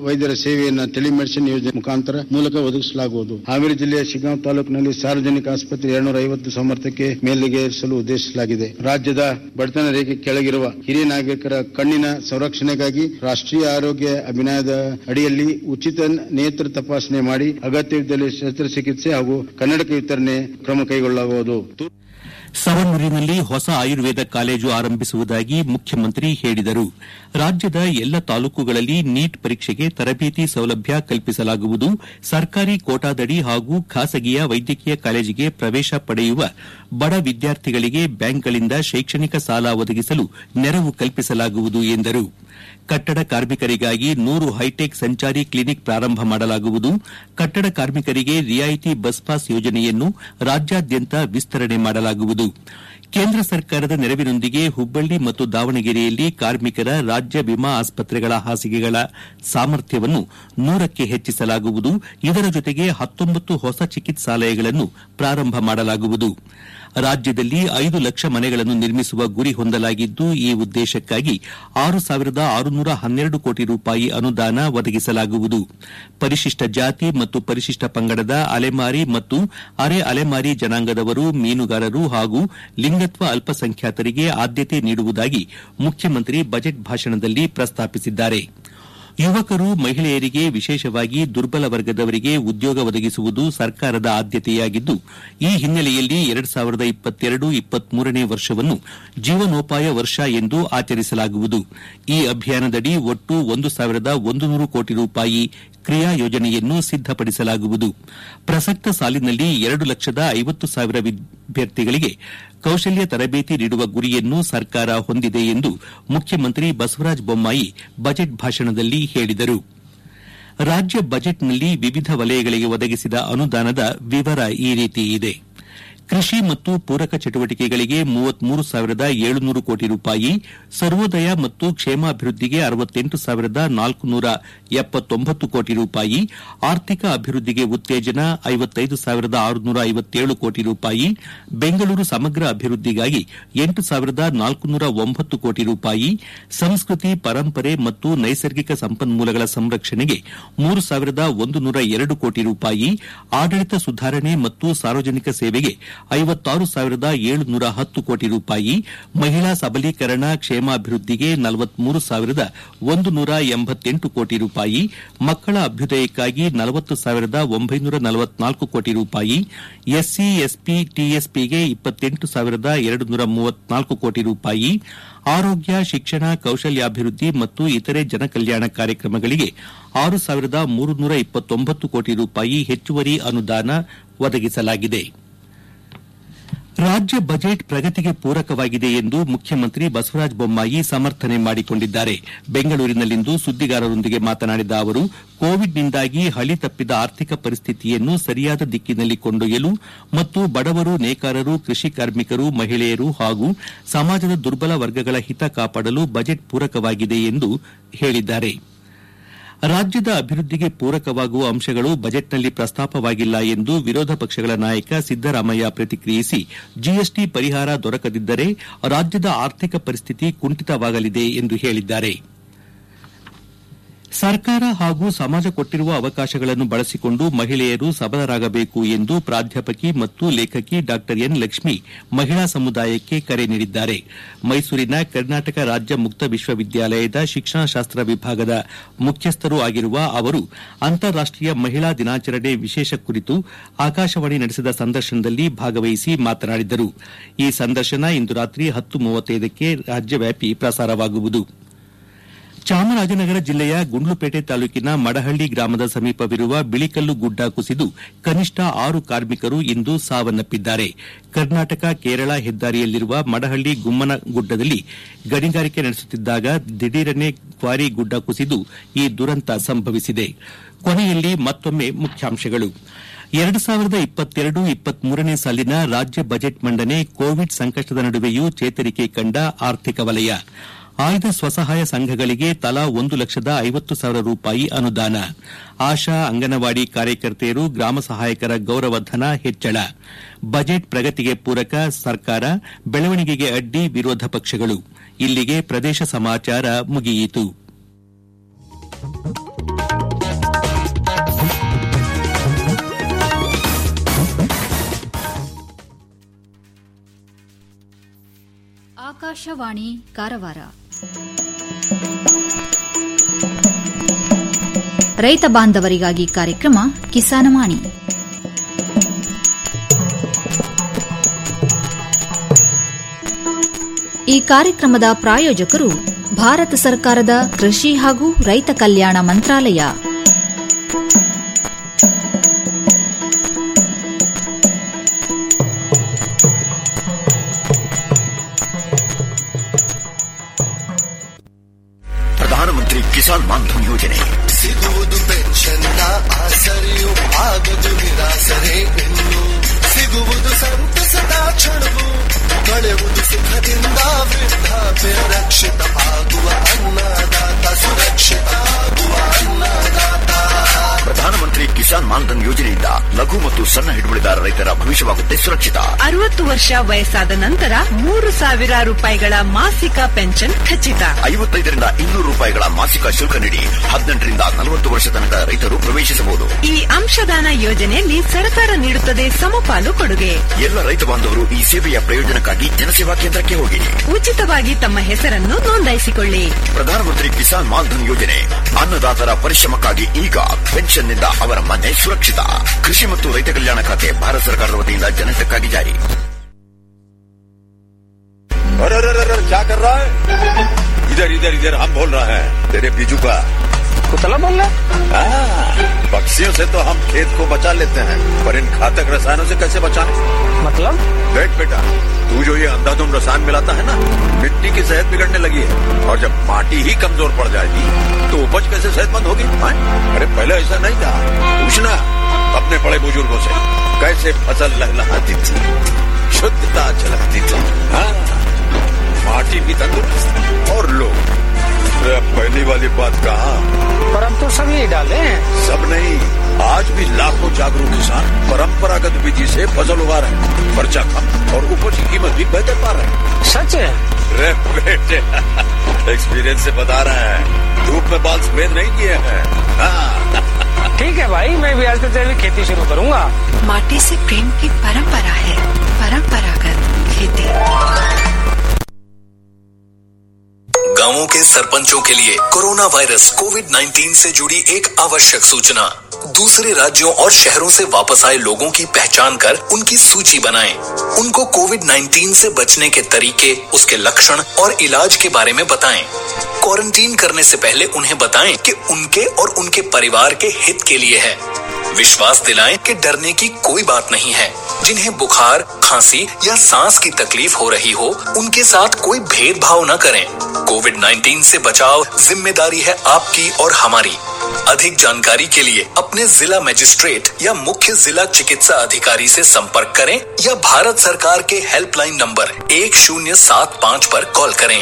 ವೈದ್ಯರ ಸೇವೆಯನ್ನು ಟೆಲಿಮೆಡಿಸಿನ್ ಯೋಜನೆ ಮುಖಾಂತರ ಮೂಲಕ ಒದಗಿಸಲಾಗುವುದು ಹಾವೇರಿ ಜಿಲ್ಲೆಯ ಶಿಗ್ಗಾಂವ್ ತಾಲೂಕಿನಲ್ಲಿ ಸಾರ್ವಜನಿಕ ಆಸ್ಪತ್ರೆ ಎರಡ್ನೂರ ಐವತ್ತು ಸಾಮರ್ಥ್ಯಕ್ಕೆ ಮೇಲ್ಗೇರಿಸಲು ಉದ್ದೇಶಿಸಲಾಗಿದೆ ರಾಜ್ಯದ ಬಡತನ ರೇಖೆ ಕೆಳಗಿರುವ ಹಿರಿಯ ನಾಗರಿಕರ ಕಣ್ಣಿನ ಸಂರಕ್ಷಣೆಗಾಗಿ ರಾಷ್ಟ್ರೀಯ ಆರೋಗ್ಯ ಅಭಿಯಾನದ ಅಡಿಯಲ್ಲಿ ಉಚಿತ ನೇತ್ರ ತಪಾಸಣೆ ಮಾಡಿ ಅಗತ್ಯವಿದ್ದಲ್ಲಿ ಶಸ್ತ್ರಚಿಕಿತ್ಸೆ ಹಾಗೂ ಕನ್ನಡಕ ವಿತರಣೆ ಕ್ರಮ ಕೈಗೊಳ್ಳಲಾಗುವುದು ಸವಣೂರಿನಲ್ಲಿ ಹೊಸ ಆಯುರ್ವೇದ ಕಾಲೇಜು ಆರಂಭಿಸುವುದಾಗಿ ಮುಖ್ಯಮಂತ್ರಿ ಹೇಳಿದರು ರಾಜ್ಯದ ಎಲ್ಲ ತಾಲೂಕುಗಳಲ್ಲಿ ನೀಟ್ ಪರೀಕ್ಷೆಗೆ ತರಬೇತಿ ಸೌಲಭ್ಯ ಕಲ್ಪಿಸಲಾಗುವುದು ಸರ್ಕಾರಿ ಕೋಟಾದಡಿ ಹಾಗೂ ಖಾಸಗಿಯ ವೈದ್ಯಕೀಯ ಕಾಲೇಜಿಗೆ ಪ್ರವೇಶ ಪಡೆಯುವ ಬಡ ವಿದ್ಯಾರ್ಥಿಗಳಿಗೆ ಬ್ಯಾಂಕ್ಗಳಿಂದ ಶೈಕ್ಷಣಿಕ ಸಾಲ ಒದಗಿಸಲು ನೆರವು ಕಲ್ಪಿಸಲಾಗುವುದು ಎಂದರು ಕಟ್ಟಡ ಕಾರ್ಮಿಕರಿಗಾಗಿ ನೂರು ಹೈಟೆಕ್ ಸಂಚಾರಿ ಕ್ಲಿನಿಕ್ ಪ್ರಾರಂಭ ಮಾಡಲಾಗುವುದು ಕಟ್ಟಡ ಕಾರ್ಮಿಕರಿಗೆ ರಿಯಾಯಿತಿ ಬಸ್ ಪಾಸ್ ಯೋಜನೆಯನ್ನು ರಾಜ್ಯಾದ್ಯಂತ ವಿಸ್ತರಣೆ ಮಾಡಲಾಗುವುದು ಕೇಂದ್ರ ಸರ್ಕಾರದ ನೆರವಿನೊಂದಿಗೆ ಹುಬ್ಬಳ್ಳಿ ಮತ್ತು ದಾವಣಗೆರೆಯಲ್ಲಿ ಕಾರ್ಮಿಕರ ರಾಜ್ಯ ವಿಮಾ ಆಸ್ಪತ್ರೆಗಳ ಹಾಸಿಗೆಗಳ ಸಾಮರ್ಥ್ಯವನ್ನು ನೂರಕ್ಕೆ ಹೆಚ್ಚಿಸಲಾಗುವುದು ಇದರ ಜೊತೆಗೆ ಹತ್ತೊಂಬತ್ತು ಹೊಸ ಚಿಕಿತ್ಸಾಲಯಗಳನ್ನು ಪ್ರಾರಂಭ ಮಾಡಲಾಗುವುದು ರಾಜ್ಯದಲ್ಲಿ ಐದು ಲಕ್ಷ ಮನೆಗಳನ್ನು ನಿರ್ಮಿಸುವ ಗುರಿ ಹೊಂದಲಾಗಿದ್ದು ಈ ಉದ್ದೇಶಕ್ಕಾಗಿ ಆರು ಸಾವಿರದ ಆರುನೂರ ಹನ್ನೆರಡು ಕೋಟಿ ರೂಪಾಯಿ ಅನುದಾನ ಒದಗಿಸಲಾಗುವುದು ಪರಿಶಿಷ್ಟ ಜಾತಿ ಮತ್ತು ಪರಿಶಿಷ್ಟ ಪಂಗಡದ ಅಲೆಮಾರಿ ಮತ್ತು ಅರೆ ಅಲೆಮಾರಿ ಜನಾಂಗದವರು ಮೀನುಗಾರರು ಹಾಗೂ ಲಿಂಗತ್ವ ಅಲ್ಪಸಂಖ್ಯಾತರಿಗೆ ಆದ್ಯತೆ ನೀಡುವುದಾಗಿ ಮುಖ್ಯಮಂತ್ರಿ ಬಜೆಟ್ ಭಾಷಣದಲ್ಲಿ ಪ್ರಸ್ತಾಪಿಸಿದ್ದಾರೆ ಯುವಕರು ಮಹಿಳೆಯರಿಗೆ ವಿಶೇಷವಾಗಿ ದುರ್ಬಲ ವರ್ಗದವರಿಗೆ ಉದ್ಯೋಗ ಒದಗಿಸುವುದು ಸರ್ಕಾರದ ಆದ್ಯತೆಯಾಗಿದ್ದು ಈ ಹಿನ್ನೆಲೆಯಲ್ಲಿ ಎರಡು ಸಾವಿರದ ಇಪ್ಪತ್ತೆರಡು ಇಪ್ಪತ್ಮೂರನೇ ವರ್ಷವನ್ನು ಜೀವನೋಪಾಯ ವರ್ಷ ಎಂದು ಆಚರಿಸಲಾಗುವುದು ಈ ಅಭಿಯಾನದಡಿ ಒಟ್ಟು ಒಂದು ಸಾವಿರದ ಒಂದು ನೂರು ಕೋಟಿ ರೂಪಾಯಿ ಕ್ರಿಯಾ ಯೋಜನೆಯನ್ನು ಸಿದ್ದಪಡಿಸಲಾಗುವುದು ಪ್ರಸಕ್ತ ಸಾಲಿನಲ್ಲಿ ಎರಡು ಲಕ್ಷದ ಐವತ್ತು ಸಾವಿರ ವಿದ್ಯಾರ್ಥಿಗಳಿಗೆ ಕೌಶಲ್ಯ ತರಬೇತಿ ನೀಡುವ ಗುರಿಯನ್ನು ಸರ್ಕಾರ ಹೊಂದಿದೆ ಎಂದು ಮುಖ್ಯಮಂತ್ರಿ ಬಸವರಾಜ ಬೊಮ್ಮಾಯಿ ಬಜೆಟ್ ಭಾಷಣದಲ್ಲಿ ಹೇಳಿದರು ರಾಜ್ಯ ಬಜೆಟ್ನಲ್ಲಿ ವಿವಿಧ ವಲಯಗಳಿಗೆ ಒದಗಿಸಿದ ಅನುದಾನದ ವಿವರ ಈ ರೀತಿ ಇದೆ ಕೃಷಿ ಮತ್ತು ಪೂರಕ ಚಟುವಟಿಕೆಗಳಿಗೆ ಮೂವತ್ಮೂರು ಸಾವಿರದ ಏಳುನೂರು ಕೋಟಿ ರೂಪಾಯಿ ಸರ್ವೋದಯ ಮತ್ತು ಕ್ಷೇಮಾಭಿವೃದ್ಧಿಗೆ ಅರವತ್ತೆಂಟು ಸಾವಿರದ ನಾಲ್ಕುನೂರ ಎಪ್ಪತ್ತೊಂಬತ್ತು ಕೋಟಿ ರೂಪಾಯಿ ಆರ್ಥಿಕ ಅಭಿವೃದ್ಧಿಗೆ ಉತ್ತೇಜನ ಐವತ್ತೈದು ಸಾವಿರದ ಆರುನೂರ ಐವತ್ತೇಳು ಕೋಟಿ ರೂಪಾಯಿ ಬೆಂಗಳೂರು ಸಮಗ್ರ ಅಭಿವೃದ್ಧಿಗಾಗಿ ಎಂಟು ಸಾವಿರದ ನಾಲ್ಕುನೂರ ಒಂಬತ್ತು ಕೋಟಿ ರೂಪಾಯಿ ಸಂಸ್ಕೃತಿ ಪರಂಪರೆ ಮತ್ತು ನೈಸರ್ಗಿಕ ಸಂಪನ್ಮೂಲಗಳ ಸಂರಕ್ಷಣೆಗೆ ಮೂರು ಸಾವಿರದ ಒಂದು ನೂರ ಎರಡು ಕೋಟಿ ರೂಪಾಯಿ ಆಡಳಿತ ಸುಧಾರಣೆ ಮತ್ತು ಸಾರ್ವಜನಿಕ ಸೇವೆಗೆ ಐವತ್ತಾರು ಸಾವಿರದ ಏಳುನೂರ ಹತ್ತು ಕೋಟಿ ರೂಪಾಯಿ ಮಹಿಳಾ ಸಬಲೀಕರಣ ಕ್ಷೇಮಾಭಿವೃದ್ಧಿಗೆ ನಲವತ್ಮೂರು ಸಾವಿರದ ಒಂದು ನೂರ ಎಂಬತ್ತೆಂಟು ಕೋಟಿ ರೂಪಾಯಿ ಮಕ್ಕಳ ಅಭ್ಯುದಯಕ್ಕಾಗಿ ನಲವತ್ತು ಸಾವಿರದ ಒಂಬೈನೂರ ನಲವತ್ನಾಲ್ಕು ಕೋಟಿ ರೂಪಾಯಿ ಎಸ್ಸಿ ಎಸ್ಪಿ ಟಿಎಸ್ಪಿಗೆ ಇಪ್ಪತ್ತೆಂಟು ಸಾವಿರದ ಎರಡು ನೂರ ಮೂವತ್ನಾಲ್ಕು ಕೋಟಿ ರೂಪಾಯಿ ಆರೋಗ್ಯ ಶಿಕ್ಷಣ ಕೌಶಲ್ಯಾಭಿವೃದ್ಧಿ ಮತ್ತು ಇತರೆ ಜನಕಲ್ಯಾಣ ಕಾರ್ಯಕ್ರಮಗಳಿಗೆ ಆರು ಸಾವಿರದ ಮೂರುನೂರ ಇಪ್ಪತ್ತೊಂಬತ್ತು ಕೋಟಿ ರೂಪಾಯಿ ಹೆಚ್ಚುವರಿ ಅನುದಾನ ಒದಗಿಸಲಾಗಿದೆ ರಾಜ್ಯ ಬಜೆಟ್ ಪ್ರಗತಿಗೆ ಪೂರಕವಾಗಿದೆ ಎಂದು ಮುಖ್ಯಮಂತ್ರಿ ಬಸವರಾಜ ಬೊಮ್ಮಾಯಿ ಸಮರ್ಥನೆ ಮಾಡಿಕೊಂಡಿದ್ದಾರೆ ಬೆಂಗಳೂರಿನಲ್ಲಿಂದು ಸುದ್ದಿಗಾರರೊಂದಿಗೆ ಮಾತನಾಡಿದ ಅವರು ಕೋವಿಡ್ನಿಂದಾಗಿ ಹಳಿ ತಪ್ಪಿದ ಆರ್ಥಿಕ ಪರಿಸ್ಥಿತಿಯನ್ನು ಸರಿಯಾದ ದಿಕ್ಕಿನಲ್ಲಿ ಕೊಂಡೊಯ್ಯಲು ಮತ್ತು ಬಡವರು ನೇಕಾರರು ಕೃಷಿ ಕಾರ್ಮಿಕರು ಮಹಿಳೆಯರು ಹಾಗೂ ಸಮಾಜದ ದುರ್ಬಲ ವರ್ಗಗಳ ಹಿತ ಕಾಪಾಡಲು ಬಜೆಟ್ ಪೂರಕವಾಗಿದೆ ಎಂದು ಹೇಳಿದ್ದಾರೆ ರಾಜ್ಯದ ಅಭಿವೃದ್ಧಿಗೆ ಪೂರಕವಾಗುವ ಅಂಶಗಳು ಬಜೆಟ್ನಲ್ಲಿ ಪ್ರಸ್ತಾಪವಾಗಿಲ್ಲ ಎಂದು ವಿರೋಧ ಪಕ್ಷಗಳ ನಾಯಕ ಸಿದ್ದರಾಮಯ್ಯ ಪ್ರತಿಕ್ರಿಯಿಸಿ ಜಿಎಸ್ಟಿ ಪರಿಹಾರ ದೊರಕದಿದ್ದರೆ ರಾಜ್ಯದ ಆರ್ಥಿಕ ಪರಿಸ್ಥಿತಿ ಕುಂಠಿತವಾಗಲಿದೆ ಎಂದು ಹೇಳಿದ್ದಾರೆ ಸರ್ಕಾರ ಹಾಗೂ ಸಮಾಜ ಕೊಟ್ಟಿರುವ ಅವಕಾಶಗಳನ್ನು ಬಳಸಿಕೊಂಡು ಮಹಿಳೆಯರು ಸಬಲರಾಗಬೇಕು ಎಂದು ಪ್ರಾಧ್ಯಾಪಕಿ ಮತ್ತು ಲೇಖಕಿ ಡಾ ಎನ್ ಲಕ್ಷ್ಮಿ ಮಹಿಳಾ ಸಮುದಾಯಕ್ಕೆ ಕರೆ ನೀಡಿದ್ದಾರೆ ಮೈಸೂರಿನ ಕರ್ನಾಟಕ ರಾಜ್ಯ ಮುಕ್ತ ವಿಶ್ವವಿದ್ಯಾಲಯದ ಶಿಕ್ಷಣಶಾಸ್ತ್ರ ವಿಭಾಗದ ಮುಖ್ಯಸ್ಥರೂ ಆಗಿರುವ ಅವರು ಅಂತಾರಾಷ್ಟೀಯ ಮಹಿಳಾ ದಿನಾಚರಣೆ ವಿಶೇಷ ಕುರಿತು ಆಕಾಶವಾಣಿ ನಡೆಸಿದ ಸಂದರ್ಶನದಲ್ಲಿ ಭಾಗವಹಿಸಿ ಮಾತನಾಡಿದರು ಈ ಸಂದರ್ಶನ ಇಂದು ರಾತ್ರಿ ಹತ್ತು ಮೂವತ್ತೈದಕ್ಕೆ ರಾಜ್ಯವ್ಯಾಪಿ ಪ್ರಸಾರವಾಗುವುದು ಚಾಮರಾಜನಗರ ಜಿಲ್ಲೆಯ ಗುಂಡ್ಲುಪೇಟೆ ತಾಲೂಕಿನ ಮಡಹಳ್ಳಿ ಗ್ರಾಮದ ಸಮೀಪವಿರುವ ಬಿಳಿಕಲ್ಲು ಗುಡ್ಡ ಕುಸಿದು ಕನಿಷ್ಠ ಆರು ಕಾರ್ಮಿಕರು ಇಂದು ಸಾವನ್ನಪ್ಪಿದ್ದಾರೆ ಕರ್ನಾಟಕ ಕೇರಳ ಹೆದ್ದಾರಿಯಲ್ಲಿರುವ ಮಡಹಳ್ಳಿ ಗುಮ್ಮನ ಗುಡ್ಡದಲ್ಲಿ ಗಣಿಗಾರಿಕೆ ನಡೆಸುತ್ತಿದ್ದಾಗ ದಿಢೀರನೆ ಕ್ವಾರಿ ಗುಡ್ಡ ಕುಸಿದು ಈ ದುರಂತ ಸಂಭವಿಸಿದೆ ಕೊನೆಯಲ್ಲಿ ಮತ್ತೊಮ್ಮೆ ಮುಖ್ಯಾಂಶಗಳು ಎರಡು ಸಾವಿರದ ಇಪ್ಪತ್ತೆರಡು ಇಪ್ಪತ್ಮೂರನೇ ಸಾಲಿನ ರಾಜ್ಯ ಬಜೆಟ್ ಮಂಡನೆ ಕೋವಿಡ್ ಸಂಕಷ್ಟದ ನಡುವೆಯೂ ಚೇತರಿಕೆ ಕಂಡ ಆರ್ಥಿಕ ವಲಯ ಆಯ್ದ ಸ್ವಸಹಾಯ ಸಂಘಗಳಿಗೆ ತಲಾ ಒಂದು ಲಕ್ಷದ ಐವತ್ತು ಸಾವಿರ ರೂಪಾಯಿ ಅನುದಾನ ಆಶಾ ಅಂಗನವಾಡಿ ಕಾರ್ಯಕರ್ತೆಯರು ಗ್ರಾಮ ಸಹಾಯಕರ ಗೌರವಧನ ಹೆಚ್ಚಳ ಬಜೆಟ್ ಪ್ರಗತಿಗೆ ಪೂರಕ ಸರ್ಕಾರ ಬೆಳವಣಿಗೆಗೆ ಅಡ್ಡಿ ವಿರೋಧ ಪಕ್ಷಗಳು ಇಲ್ಲಿಗೆ ಪ್ರದೇಶ ಸಮಾಚಾರ ಮುಗಿಯಿತು ಆಕಾಶವಾಣಿ ಕಾರವಾರ ರೈತ ಬಾಂಧವರಿಗಾಗಿ ಕಾರ್ಯಕ್ರಮ ಕಿಸಾನವಾಣಿ ಈ ಕಾರ್ಯಕ್ರಮದ ಪ್ರಾಯೋಜಕರು ಭಾರತ ಸರ್ಕಾರದ ಕೃಷಿ ಹಾಗೂ ರೈತ ಕಲ್ಯಾಣ ಮಂತ್ರಾಲಯ ಪ್ರಧಾನಮಂತ್ರಿ ಕಿಸಾನ್ ಮಾನ್ಧನ್ ಯೋಜನೆ ಸಿಗುವುದು ಪೆನ್ಷನ್ನ ಆಸರೆಯು ಆಗದು ನಿರಾಸರೆ ಇನ್ನು ಸಿಗುವುದು ಸಂತಸದ ಕ್ಷಣವು ಕಳೆಯುವುದು ಸುಖದಿಂದ ವೃದ್ಧಾಪ್ಯ ರಕ್ಷಿತ ಆಗುವ ಅನ್ನದಾತ ಸುರಕ್ಷಿತ ಆಗುವ ಅನ್ನದಾತ ಪ್ರಧಾನಮಂತ್ರಿ ಕಿಸಾನ್ ಮಾನ್ಧನ್ ಯೋಜನೆಯಿಂದ ಲಘು ಮತ್ತು ಸಣ್ಣ ಹಿಡುವಳಿದಾರ ರೈತರ ಭವಿಷ್ಯವಾಗುತ್ತೆ ಸುರಕ್ಷಿತ ಅರವತ್ತು ವರ್ಷ ವಯಸ್ಸಾದ ನಂತರ ಮೂರು ಸಾವಿರ ರೂಪಾಯಿಗಳ ಮಾಸಿಕ ಪೆನ್ಷನ್ ಖಚಿತ ಐವತ್ತೈದರಿಂದ ಇನ್ನೂರು ರೂಪಾಯಿಗಳ ಮಾಸಿಕ ಶುಲ್ಕ ನೀಡಿ ಹದಿನೆಂಟರಿಂದ ನಲವತ್ತು ವರ್ಷ ತನಕ ರೈತರು ಪ್ರವೇಶಿಸಬಹುದು ಈ ಅಂಶದಾನ ಯೋಜನೆಯಲ್ಲಿ ಸರ್ಕಾರ ನೀಡುತ್ತದೆ ಸಮಪಾಲು ಕೊಡುಗೆ ಎಲ್ಲ ರೈತ ಬಾಂಧವರು ಈ ಸೇವೆಯ ಪ್ರಯೋಜನಕ್ಕಾಗಿ ಜನಸೇವಾ ಕೇಂದ್ರಕ್ಕೆ ಹೋಗಿ ಉಚಿತವಾಗಿ ತಮ್ಮ ಹೆಸರನ್ನು ನೋಂದಾಯಿಸಿಕೊಳ್ಳಿ ಪ್ರಧಾನಮಂತ್ರಿ ಕಿಸಾನ್ ಮಾನ್ಧನ್ ಯೋಜನೆ ಅನ್ನದಾತರ ಪರಿಶ್ರಮಕ್ಕಾಗಿ ಈಗ ಪೆನ್ಷನ್ನಿಂದ ಅವರ ಮನೆ ಸುರಕ್ಷಿತ ಕೃಷಿ ಮತ್ತು ರೈತ ಕಲ್ಯಾಣ ಖಾತೆ ಭಾರತ ಸರ್ಕಾರದ ವತಿಯಿಂದ ಜನಹಿತಕ್ಕಾಗಿ ಜಾರಿ अरे अरे अरे अरे, क्या कर रहा है इधर इधर इधर हम बोल रहे हैं तेरे बीजू का कुतला बोल रहा हाँ, पक्षियों से तो हम खेत को बचा लेते हैं पर इन घातक रसायनों से कैसे बचाएं मतलब देख बेटा तू जो ये अंधाधुंध रसायन मिलाता है ना मिट्टी की सेहत बिगड़ने लगी है और जब माटी ही कमजोर पड़ जाएगी तो उपज कैसे सेहतमंद होगी हाँ? अरे पहले ऐसा नहीं था पूछना अपने बड़े बुजुर्गों से कैसे फसल लहलहाती थी शुद्धता झलकती थी हाँ माटी भी तंदुरुस्त और लोग अरे अब पहली वाली बात कहा पर हम तो सब यही डाले हैं सब नहीं आज भी लाखों जागरूक किसान परंपरागत विधि से फसल उगा रहे हैं खर्चा कम और उपज की कीमत भी बेहतर पा रहे हैं सच है रे बेटे एक्सपीरियंस से बता रहे हैं धूप में बाल सफेद नहीं किए हैं हाँ, ठीक है भाई मैं भी आज से जैविक खेती शुरू करूंगा माटी से प्रेम की परंपरा है परंपरागत खेती गांवों के सरपंचों के लिए कोरोना वायरस कोविड 19 से जुड़ी एक आवश्यक सूचना दूसरे राज्यों और शहरों से वापस आए लोगों की पहचान कर उनकी सूची बनाएं। उनको कोविड 19 से बचने के तरीके उसके लक्षण और इलाज के बारे में बताएं। क्वारंटीन करने से पहले उन्हें बताएं कि उनके और उनके परिवार के हित के लिए है विश्वास दिलाएं कि डरने की कोई बात नहीं है जिन्हें बुखार खांसी या सांस की तकलीफ हो रही हो उनके साथ कोई भेदभाव न करें कोविड 19 से बचाव जिम्मेदारी है आपकी और हमारी अधिक जानकारी के लिए अपने जिला मजिस्ट्रेट या मुख्य जिला चिकित्सा अधिकारी से संपर्क करें या भारत सरकार के हेल्पलाइन नंबर एक शून्य सात पाँच पर कॉल करें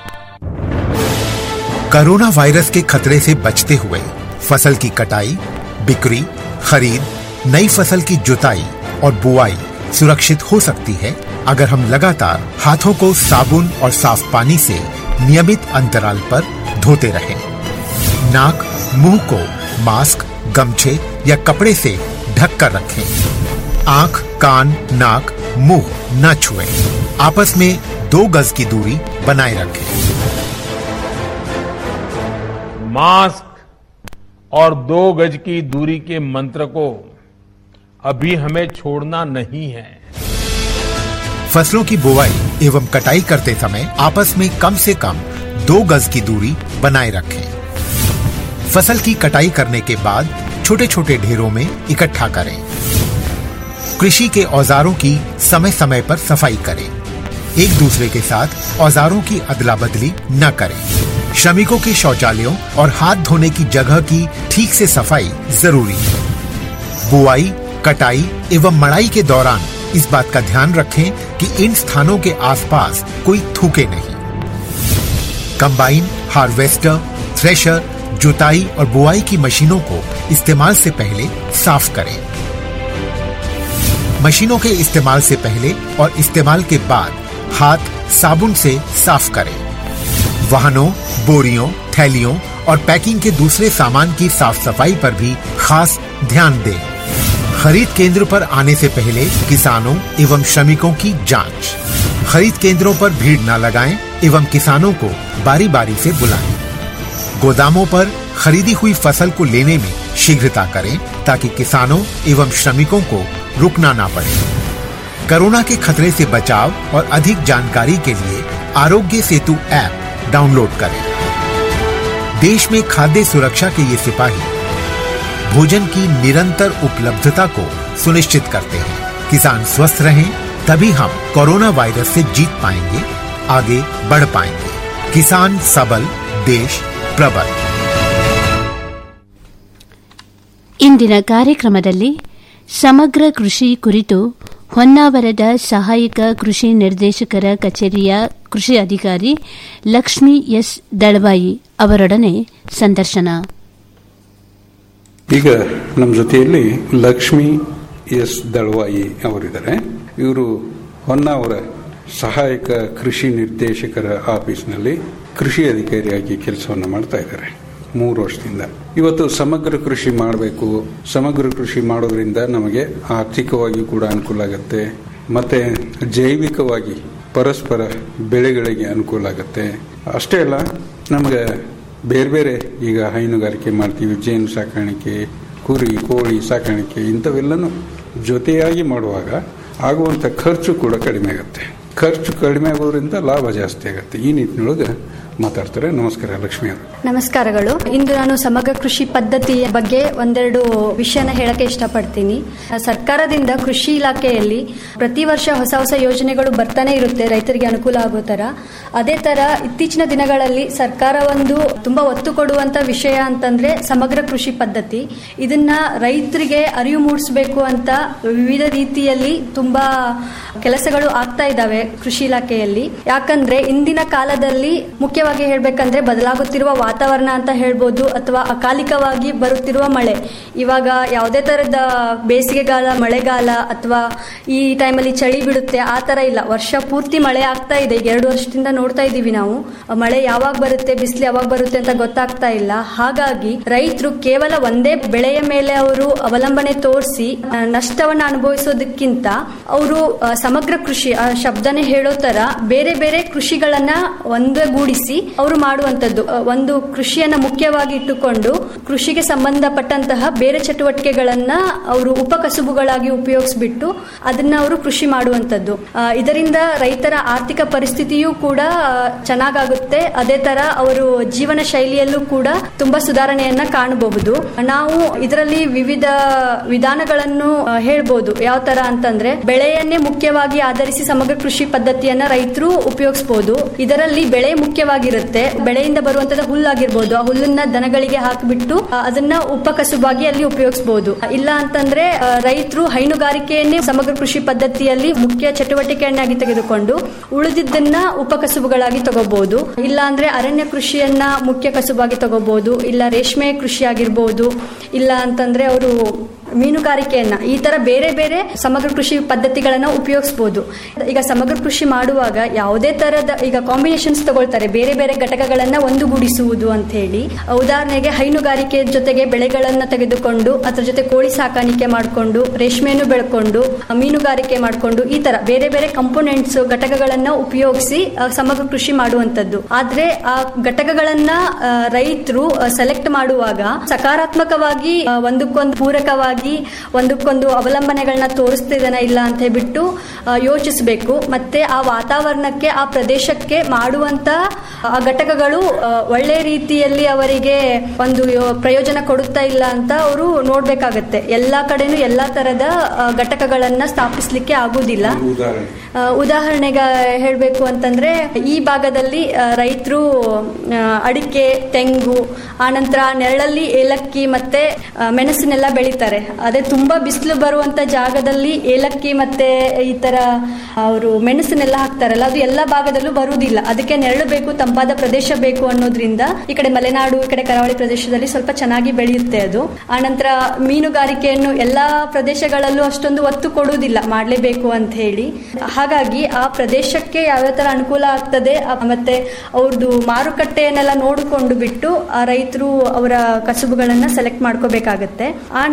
कोरोना वायरस के खतरे से बचते हुए फसल की कटाई बिक्री खरीद नई फसल की जुताई और बुआई सुरक्षित हो सकती है अगर हम लगातार हाथों को साबुन और साफ पानी से नियमित अंतराल पर धोते रहें। नाक मुंह को मास्क गमछे या कपड़े से ढक कर रखें आंख कान नाक मुंह न छुएं। आपस में दो गज की दूरी बनाए रखें मास्क और दो गज की दूरी के मंत्र को अभी हमें छोड़ना नहीं है फसलों की बुवाई एवं कटाई करते समय आपस में कम से कम दो गज की दूरी बनाए रखें फसल की कटाई करने के बाद छोटे छोटे ढेरों में इकट्ठा करें कृषि के औजारों की समय समय पर सफाई करें एक दूसरे के साथ औजारों की अदला बदली न करें श्रमिकों के शौचालयों और हाथ धोने की जगह की ठीक से सफाई जरूरी है बुआई कटाई एवं मड़ाई के दौरान इस बात का ध्यान रखें कि इन स्थानों के आसपास कोई थूके नहीं कंबाइन हार्वेस्टर थ्रेशर जुताई और बुआई की मशीनों को इस्तेमाल से पहले साफ करें मशीनों के इस्तेमाल से पहले और इस्तेमाल के बाद हाथ साबुन से साफ करें वाहनों बोरियों थैलियों और पैकिंग के दूसरे सामान की साफ सफाई पर भी खास ध्यान दें खरीद केंद्र पर आने से पहले किसानों एवं श्रमिकों की जांच खरीद केंद्रों पर भीड़ न लगाएं एवं किसानों को बारी बारी से बुलाएं गोदामों पर खरीदी हुई फसल को लेने में शीघ्रता करें ताकि किसानों एवं श्रमिकों को रुकना ना पड़े कोरोना के खतरे से बचाव और अधिक जानकारी के लिए आरोग्य सेतु ऐप डाउनलोड करें देश में खाद्य सुरक्षा के ये सिपाही भोजन की निरंतर उपलब्धता को सुनिश्चित करते हैं किसान स्वस्थ रहें तभी हम कोरोना वायरस से जीत पाएंगे आगे बढ़ पाएंगे किसान सबल देश प्रबल ಇಂದಿನ ಕಾರ್ಯಕ್ರಮದಲ್ಲಿ ಸಮಗ್ರ ಕೃಷಿ ಕುರಿತು ಹೊನ್ನಾವರದ ಸಹಾಯಕ ಕೃಷಿ ನಿರ್ದೇಶಕರ ಕಚೇರಿಯ ಕೃಷಿ ಅಧಿಕಾರಿ ಲಕ್ಷ್ಮಿ ಎಸ್ ದಳವಾಯಿ ಅವರೊಡನೆ ಸಂದರ್ಶನ ಈಗ ನಮ್ಮ ಜೊತೆಯಲ್ಲಿ ಲಕ್ಷ್ಮಿ ಎಸ್ ದಳವಾಯಿ ಅವರಿದ್ದಾರೆ ಇವರು ಹೊನ್ನಾವರ ಸಹಾಯಕ ಕೃಷಿ ನಿರ್ದೇಶಕರ ಆಫೀಸ್ನಲ್ಲಿ ಕೃಷಿ ಅಧಿಕಾರಿಯಾಗಿ ಕೆಲಸವನ್ನು ಮಾಡ್ತಾ ಇದ್ದಾರೆ ಮೂರು ವರ್ಷದಿಂದ ಇವತ್ತು ಸಮಗ್ರ ಕೃಷಿ ಮಾಡಬೇಕು ಸಮಗ್ರ ಕೃಷಿ ಮಾಡೋದ್ರಿಂದ ನಮಗೆ ಆರ್ಥಿಕವಾಗಿ ಕೂಡ ಅನುಕೂಲ ಆಗುತ್ತೆ ಮತ್ತೆ ಜೈವಿಕವಾಗಿ ಪರಸ್ಪರ ಬೆಳೆಗಳಿಗೆ ಅನುಕೂಲ ಆಗುತ್ತೆ ಅಷ್ಟೇ ಅಲ್ಲ ನಮಗೆ ಬೇರೆ ಬೇರೆ ಈಗ ಹೈನುಗಾರಿಕೆ ಮಾಡ್ತೀವಿ ಜೇನು ಸಾಕಾಣಿಕೆ ಕುರಿ ಕೋಳಿ ಸಾಕಾಣಿಕೆ ಇಂಥವೆಲ್ಲನೂ ಜೊತೆಯಾಗಿ ಮಾಡುವಾಗ ಆಗುವಂಥ ಖರ್ಚು ಕೂಡ ಕಡಿಮೆ ಆಗುತ್ತೆ ಖರ್ಚು ಕಡಿಮೆ ಆಗೋದ್ರಿಂದ ಲಾಭ ಜಾಸ್ತಿ ಆಗುತ್ತೆ ಈ ನಿಟ್ಟಿನೊಳಗೆ ಮಾತಾಡ್ತಾರೆ ನಮಸ್ಕಾರ ಲಕ್ಷ್ಮಿ ಅವರು ನಮಸ್ಕಾರಗಳು ಇಂದು ನಾನು ಸಮಗ್ರ ಕೃಷಿ ಪದ್ಧತಿಯ ಬಗ್ಗೆ ಒಂದೆರಡು ವಿಷಯನ ಹೇಳಕ್ಕೆ ಇಷ್ಟಪಡ್ತೀನಿ ಸರ್ಕಾರದಿಂದ ಕೃಷಿ ಇಲಾಖೆಯಲ್ಲಿ ಪ್ರತಿ ವರ್ಷ ಹೊಸ ಹೊಸ ಯೋಜನೆಗಳು ಬರ್ತಾನೆ ಇರುತ್ತೆ ರೈತರಿಗೆ ಅನುಕೂಲ ಆಗೋ ತರ ಅದೇ ತರ ಇತ್ತೀಚಿನ ದಿನಗಳಲ್ಲಿ ಸರ್ಕಾರ ಒಂದು ತುಂಬಾ ಒತ್ತು ಕೊಡುವಂತ ವಿಷಯ ಅಂತಂದ್ರೆ ಸಮಗ್ರ ಕೃಷಿ ಪದ್ಧತಿ ಇದನ್ನ ರೈತರಿಗೆ ಅರಿವು ಮೂಡಿಸಬೇಕು ಅಂತ ವಿವಿಧ ರೀತಿಯಲ್ಲಿ ತುಂಬಾ ಕೆಲಸಗಳು ಆಗ್ತಾ ಇದ್ದಾವೆ ಕೃಷಿ ಇಲಾಖೆಯಲ್ಲಿ ಯಾಕಂದ್ರೆ ಇಂದಿನ ಕಾಲದಲ್ಲಿ ಮುಖ್ಯವಾಗಿ ಹೇಳ್ಬೇಕಂದ್ರೆ ಬದಲಾಗುತ್ತಿರುವ ವಾತಾವರಣ ಅಂತ ಹೇಳ್ಬೋದು ಅಥವಾ ಅಕಾಲಿಕವಾಗಿ ಬರುತ್ತಿರುವ ಮಳೆ ಇವಾಗ ಯಾವುದೇ ತರದ ಬೇಸಿಗೆಗಾಲ ಮಳೆಗಾಲ ಅಥವಾ ಈ ಟೈಮಲ್ಲಿ ಚಳಿ ಬಿಡುತ್ತೆ ಆ ತರ ಇಲ್ಲ ವರ್ಷ ಪೂರ್ತಿ ಮಳೆ ಆಗ್ತಾ ಇದೆ ಈಗ ಎರಡು ವರ್ಷದಿಂದ ನೋಡ್ತಾ ಇದ್ದೀವಿ ನಾವು ಮಳೆ ಯಾವಾಗ ಬರುತ್ತೆ ಬಿಸಿಲು ಯಾವಾಗ ಬರುತ್ತೆ ಅಂತ ಗೊತ್ತಾಗ್ತಾ ಇಲ್ಲ ಹಾಗಾಗಿ ರೈತರು ಕೇವಲ ಒಂದೇ ಬೆಳೆಯ ಮೇಲೆ ಅವರು ಅವಲಂಬನೆ ತೋರಿಸಿ ನಷ್ಟವನ್ನ ಅನುಭವಿಸೋದಕ್ಕಿಂತ ಅವರು ಸಮಗ್ರ ಕೃಷಿ ಆ ಶಬ್ದನೇ ಹೇಳೋ ತರ ಬೇರೆ ಬೇರೆ ಕೃಷಿಗಳನ್ನ ಒಂದಗೂಡಿಸಿ ಅವರು ಮಾಡುವಂತದ್ದು ಒಂದು ಕೃಷಿಯನ್ನ ಮುಖ್ಯವಾಗಿ ಇಟ್ಟುಕೊಂಡು ಕೃಷಿಗೆ ಸಂಬಂಧಪಟ್ಟಂತಹ ಬೇರೆ ಚಟುವಟಿಕೆಗಳನ್ನ ಅವರು ಉಪಕಸುಬುಗಳಾಗಿ ಉಪಯೋಗಿಸ್ಬಿಟ್ಟು ಅದನ್ನ ಅವರು ಕೃಷಿ ಮಾಡುವಂತದ್ದು ಇದರಿಂದ ರೈತರ ಆರ್ಥಿಕ ಪರಿಸ್ಥಿತಿಯೂ ಕೂಡ ಚೆನ್ನಾಗಾಗುತ್ತೆ ಅದೇ ತರ ಅವರು ಜೀವನ ಶೈಲಿಯಲ್ಲೂ ಕೂಡ ತುಂಬಾ ಸುಧಾರಣೆಯನ್ನ ಕಾಣಬಹುದು ನಾವು ಇದರಲ್ಲಿ ವಿವಿಧ ವಿಧಾನಗಳನ್ನು ಹೇಳ್ಬೋದು ಯಾವ ತರ ಅಂತಂದ್ರೆ ಬೆಳೆಯನ್ನೇ ಮುಖ್ಯವಾಗಿ ಆಧರಿಸಿ ಸಮಗ್ರ ಕೃಷಿ ಪದ್ಧತಿಯನ್ನ ರೈತರು ಉಪಯೋಗಿಸಬಹುದು ಇದರಲ್ಲಿ ಬೆಳೆ ಮುಖ್ಯವಾಗಿರುತ್ತೆ ಬೆಳೆಯಿಂದ ಬರುವಂತದ ಹುಲ್ಲಾಗಿರ್ಬೋದು ಆ ಹುಲ್ಲನ್ನ ದನಗಳಿಗೆ ಹಾಕಿಬಿಟ್ಟು ಅದನ್ನ ಉಪಕಸುಬಾಗಿ ಅಲ್ಲಿ ಉಪಯೋಗಿಸಬಹುದು ಇಲ್ಲ ಅಂತಂದ್ರೆ ರೈತರು ಹೈನುಗಾರಿಕೆಯನ್ನೇ ಸಮಗ್ರ ಕೃಷಿ ಪದ್ಧತಿಯಲ್ಲಿ ಮುಖ್ಯ ಚಟುವಟಿಕೆಯನ್ನಾಗಿ ತೆಗೆದುಕೊಂಡು ಉಳಿದಿದ್ದನ್ನ ಉಪಕಸುಬುಗಳಾಗಿ ತಗೋಬಹುದು ಇಲ್ಲ ಅಂದ್ರೆ ಅರಣ್ಯ ಕೃಷಿಯನ್ನ ಮುಖ್ಯ ಕಸುಬಾಗಿ ತಗೋಬಹುದು ಇಲ್ಲ ರೇಷ್ಮೆ ಕೃಷಿ ಆಗಿರ್ಬೋದು ಇಲ್ಲ ಅಂತಂದ್ರೆ ಅವರು ಮೀನುಗಾರಿಕೆಯನ್ನ ಈ ತರ ಬೇರೆ ಬೇರೆ ಸಮಗ್ರ ಕೃಷಿ ಪದ್ಧತಿಗಳನ್ನ ಉಪಯೋಗಿಸಬಹುದು ಈಗ ಸಮಗ್ರ ಕೃಷಿ ಮಾಡುವಾಗ ಯಾವುದೇ ತರದ ಈಗ ಕಾಂಬಿನೇಷನ್ಸ್ ತಗೊಳ್ತಾರೆ ಬೇರೆ ಬೇರೆ ಘಟಕಗಳನ್ನ ಒಂದುಗೂಡಿಸುವುದು ಅಂತ ಹೇಳಿ ಉದಾಹರಣೆಗೆ ಹೈನುಗಾರಿಕೆ ಜೊತೆಗೆ ಬೆಳೆಗಳನ್ನ ತೆಗೆದುಕೊಂಡು ಅದ್ರ ಜೊತೆ ಕೋಳಿ ಸಾಕಾಣಿಕೆ ಮಾಡಿಕೊಂಡು ರೇಷ್ಮೆಯನ್ನು ಬೆಳ್ಕೊಂಡು ಮೀನುಗಾರಿಕೆ ಮಾಡಿಕೊಂಡು ಈ ತರ ಬೇರೆ ಬೇರೆ ಕಂಪೋನೆಂಟ್ಸ್ ಘಟಕಗಳನ್ನ ಉಪಯೋಗಿಸಿ ಸಮಗ್ರ ಕೃಷಿ ಮಾಡುವಂತದ್ದು ಆದ್ರೆ ಆ ಘಟಕಗಳನ್ನ ರೈತರು ಸೆಲೆಕ್ಟ್ ಮಾಡುವಾಗ ಸಕಾರಾತ್ಮಕವಾಗಿ ಒಂದಕ್ಕೊಂದು ಪೂರಕವಾಗಿ ಒಂದಕ್ಕೊಂದು ಅವಲಂಬನೆಗಳನ್ನ ತೋರಿಸ್ತಿದ್ದಾನ ಇಲ್ಲ ಅಂತ ಹೇಳ್ಬಿಟ್ಟು ಯೋಚಿಸಬೇಕು ಮತ್ತೆ ಆ ವಾತಾವರಣಕ್ಕೆ ಆ ಪ್ರದೇಶಕ್ಕೆ ಮಾಡುವಂತ ಆ ಘಟಕಗಳು ಒಳ್ಳೆ ರೀತಿಯಲ್ಲಿ ಅವರಿಗೆ ಒಂದು ಪ್ರಯೋಜನ ಕೊಡುತ್ತಾ ಇಲ್ಲ ಅಂತ ಅವರು ನೋಡ್ಬೇಕಾಗತ್ತೆ ಎಲ್ಲಾ ಕಡೆನೂ ಎಲ್ಲಾ ತರದ ಘಟಕಗಳನ್ನ ಸ್ಥಾಪಿಸ್ಲಿಕ್ಕೆ ಆಗುದಿಲ್ಲ ಉದಾಹರಣೆಗೆ ಹೇಳಬೇಕು ಅಂತಂದ್ರೆ ಈ ಭಾಗದಲ್ಲಿ ರೈತರು ಅಡಿಕೆ ತೆಂಗು ಆನಂತರ ನೆರಳಲ್ಲಿ ಏಲಕ್ಕಿ ಮತ್ತೆ ಮೆಣಸನ್ನೆಲ್ಲ ಬೆಳೀತಾರೆ ಅದೇ ತುಂಬಾ ಬಿಸಿಲು ಬರುವಂತ ಜಾಗದಲ್ಲಿ ಏಲಕ್ಕಿ ಮತ್ತೆ ಈ ತರ ಅವರು ಮೆಣಸನ್ನೆಲ್ಲ ಹಾಕ್ತಾರಲ್ಲ ಅದು ಎಲ್ಲ ಭಾಗದಲ್ಲೂ ಬರುವುದಿಲ್ಲ ಅದಕ್ಕೆ ನೆರಳು ಬೇಕು ತಂಪಾದ ಪ್ರದೇಶ ಬೇಕು ಅನ್ನೋದ್ರಿಂದ ಈ ಕಡೆ ಮಲೆನಾಡು ಈ ಕಡೆ ಕರಾವಳಿ ಪ್ರದೇಶದಲ್ಲಿ ಸ್ವಲ್ಪ ಚೆನ್ನಾಗಿ ಬೆಳೆಯುತ್ತೆ ಅದು ಆನಂತರ ಮೀನುಗಾರಿಕೆಯನ್ನು ಎಲ್ಲಾ ಪ್ರದೇಶಗಳಲ್ಲೂ ಅಷ್ಟೊಂದು ಒತ್ತು ಕೊಡುವುದಿಲ್ಲ ಮಾಡಲೇಬೇಕು ಅಂತ ಹೇಳಿ ಹಾಗಾಗಿ ಆ ಪ್ರದೇಶಕ್ಕೆ ಯಾವ ತರ ಅನುಕೂಲ ಆಗ್ತದೆ ಮತ್ತೆ ಅವ್ರದ್ದು ಮಾರುಕಟ್ಟೆಯನ್ನೆಲ್ಲ ನೋಡಿಕೊಂಡು ಬಿಟ್ಟು ಆ ರೈತರು ಅವರ ಕಸುಬುಗಳನ್ನ ಸೆಲೆಕ್ಟ್ ಮಾಡ್ಕೋಬೇಕಾಗತ್ತೆ ಆ ನಂತರ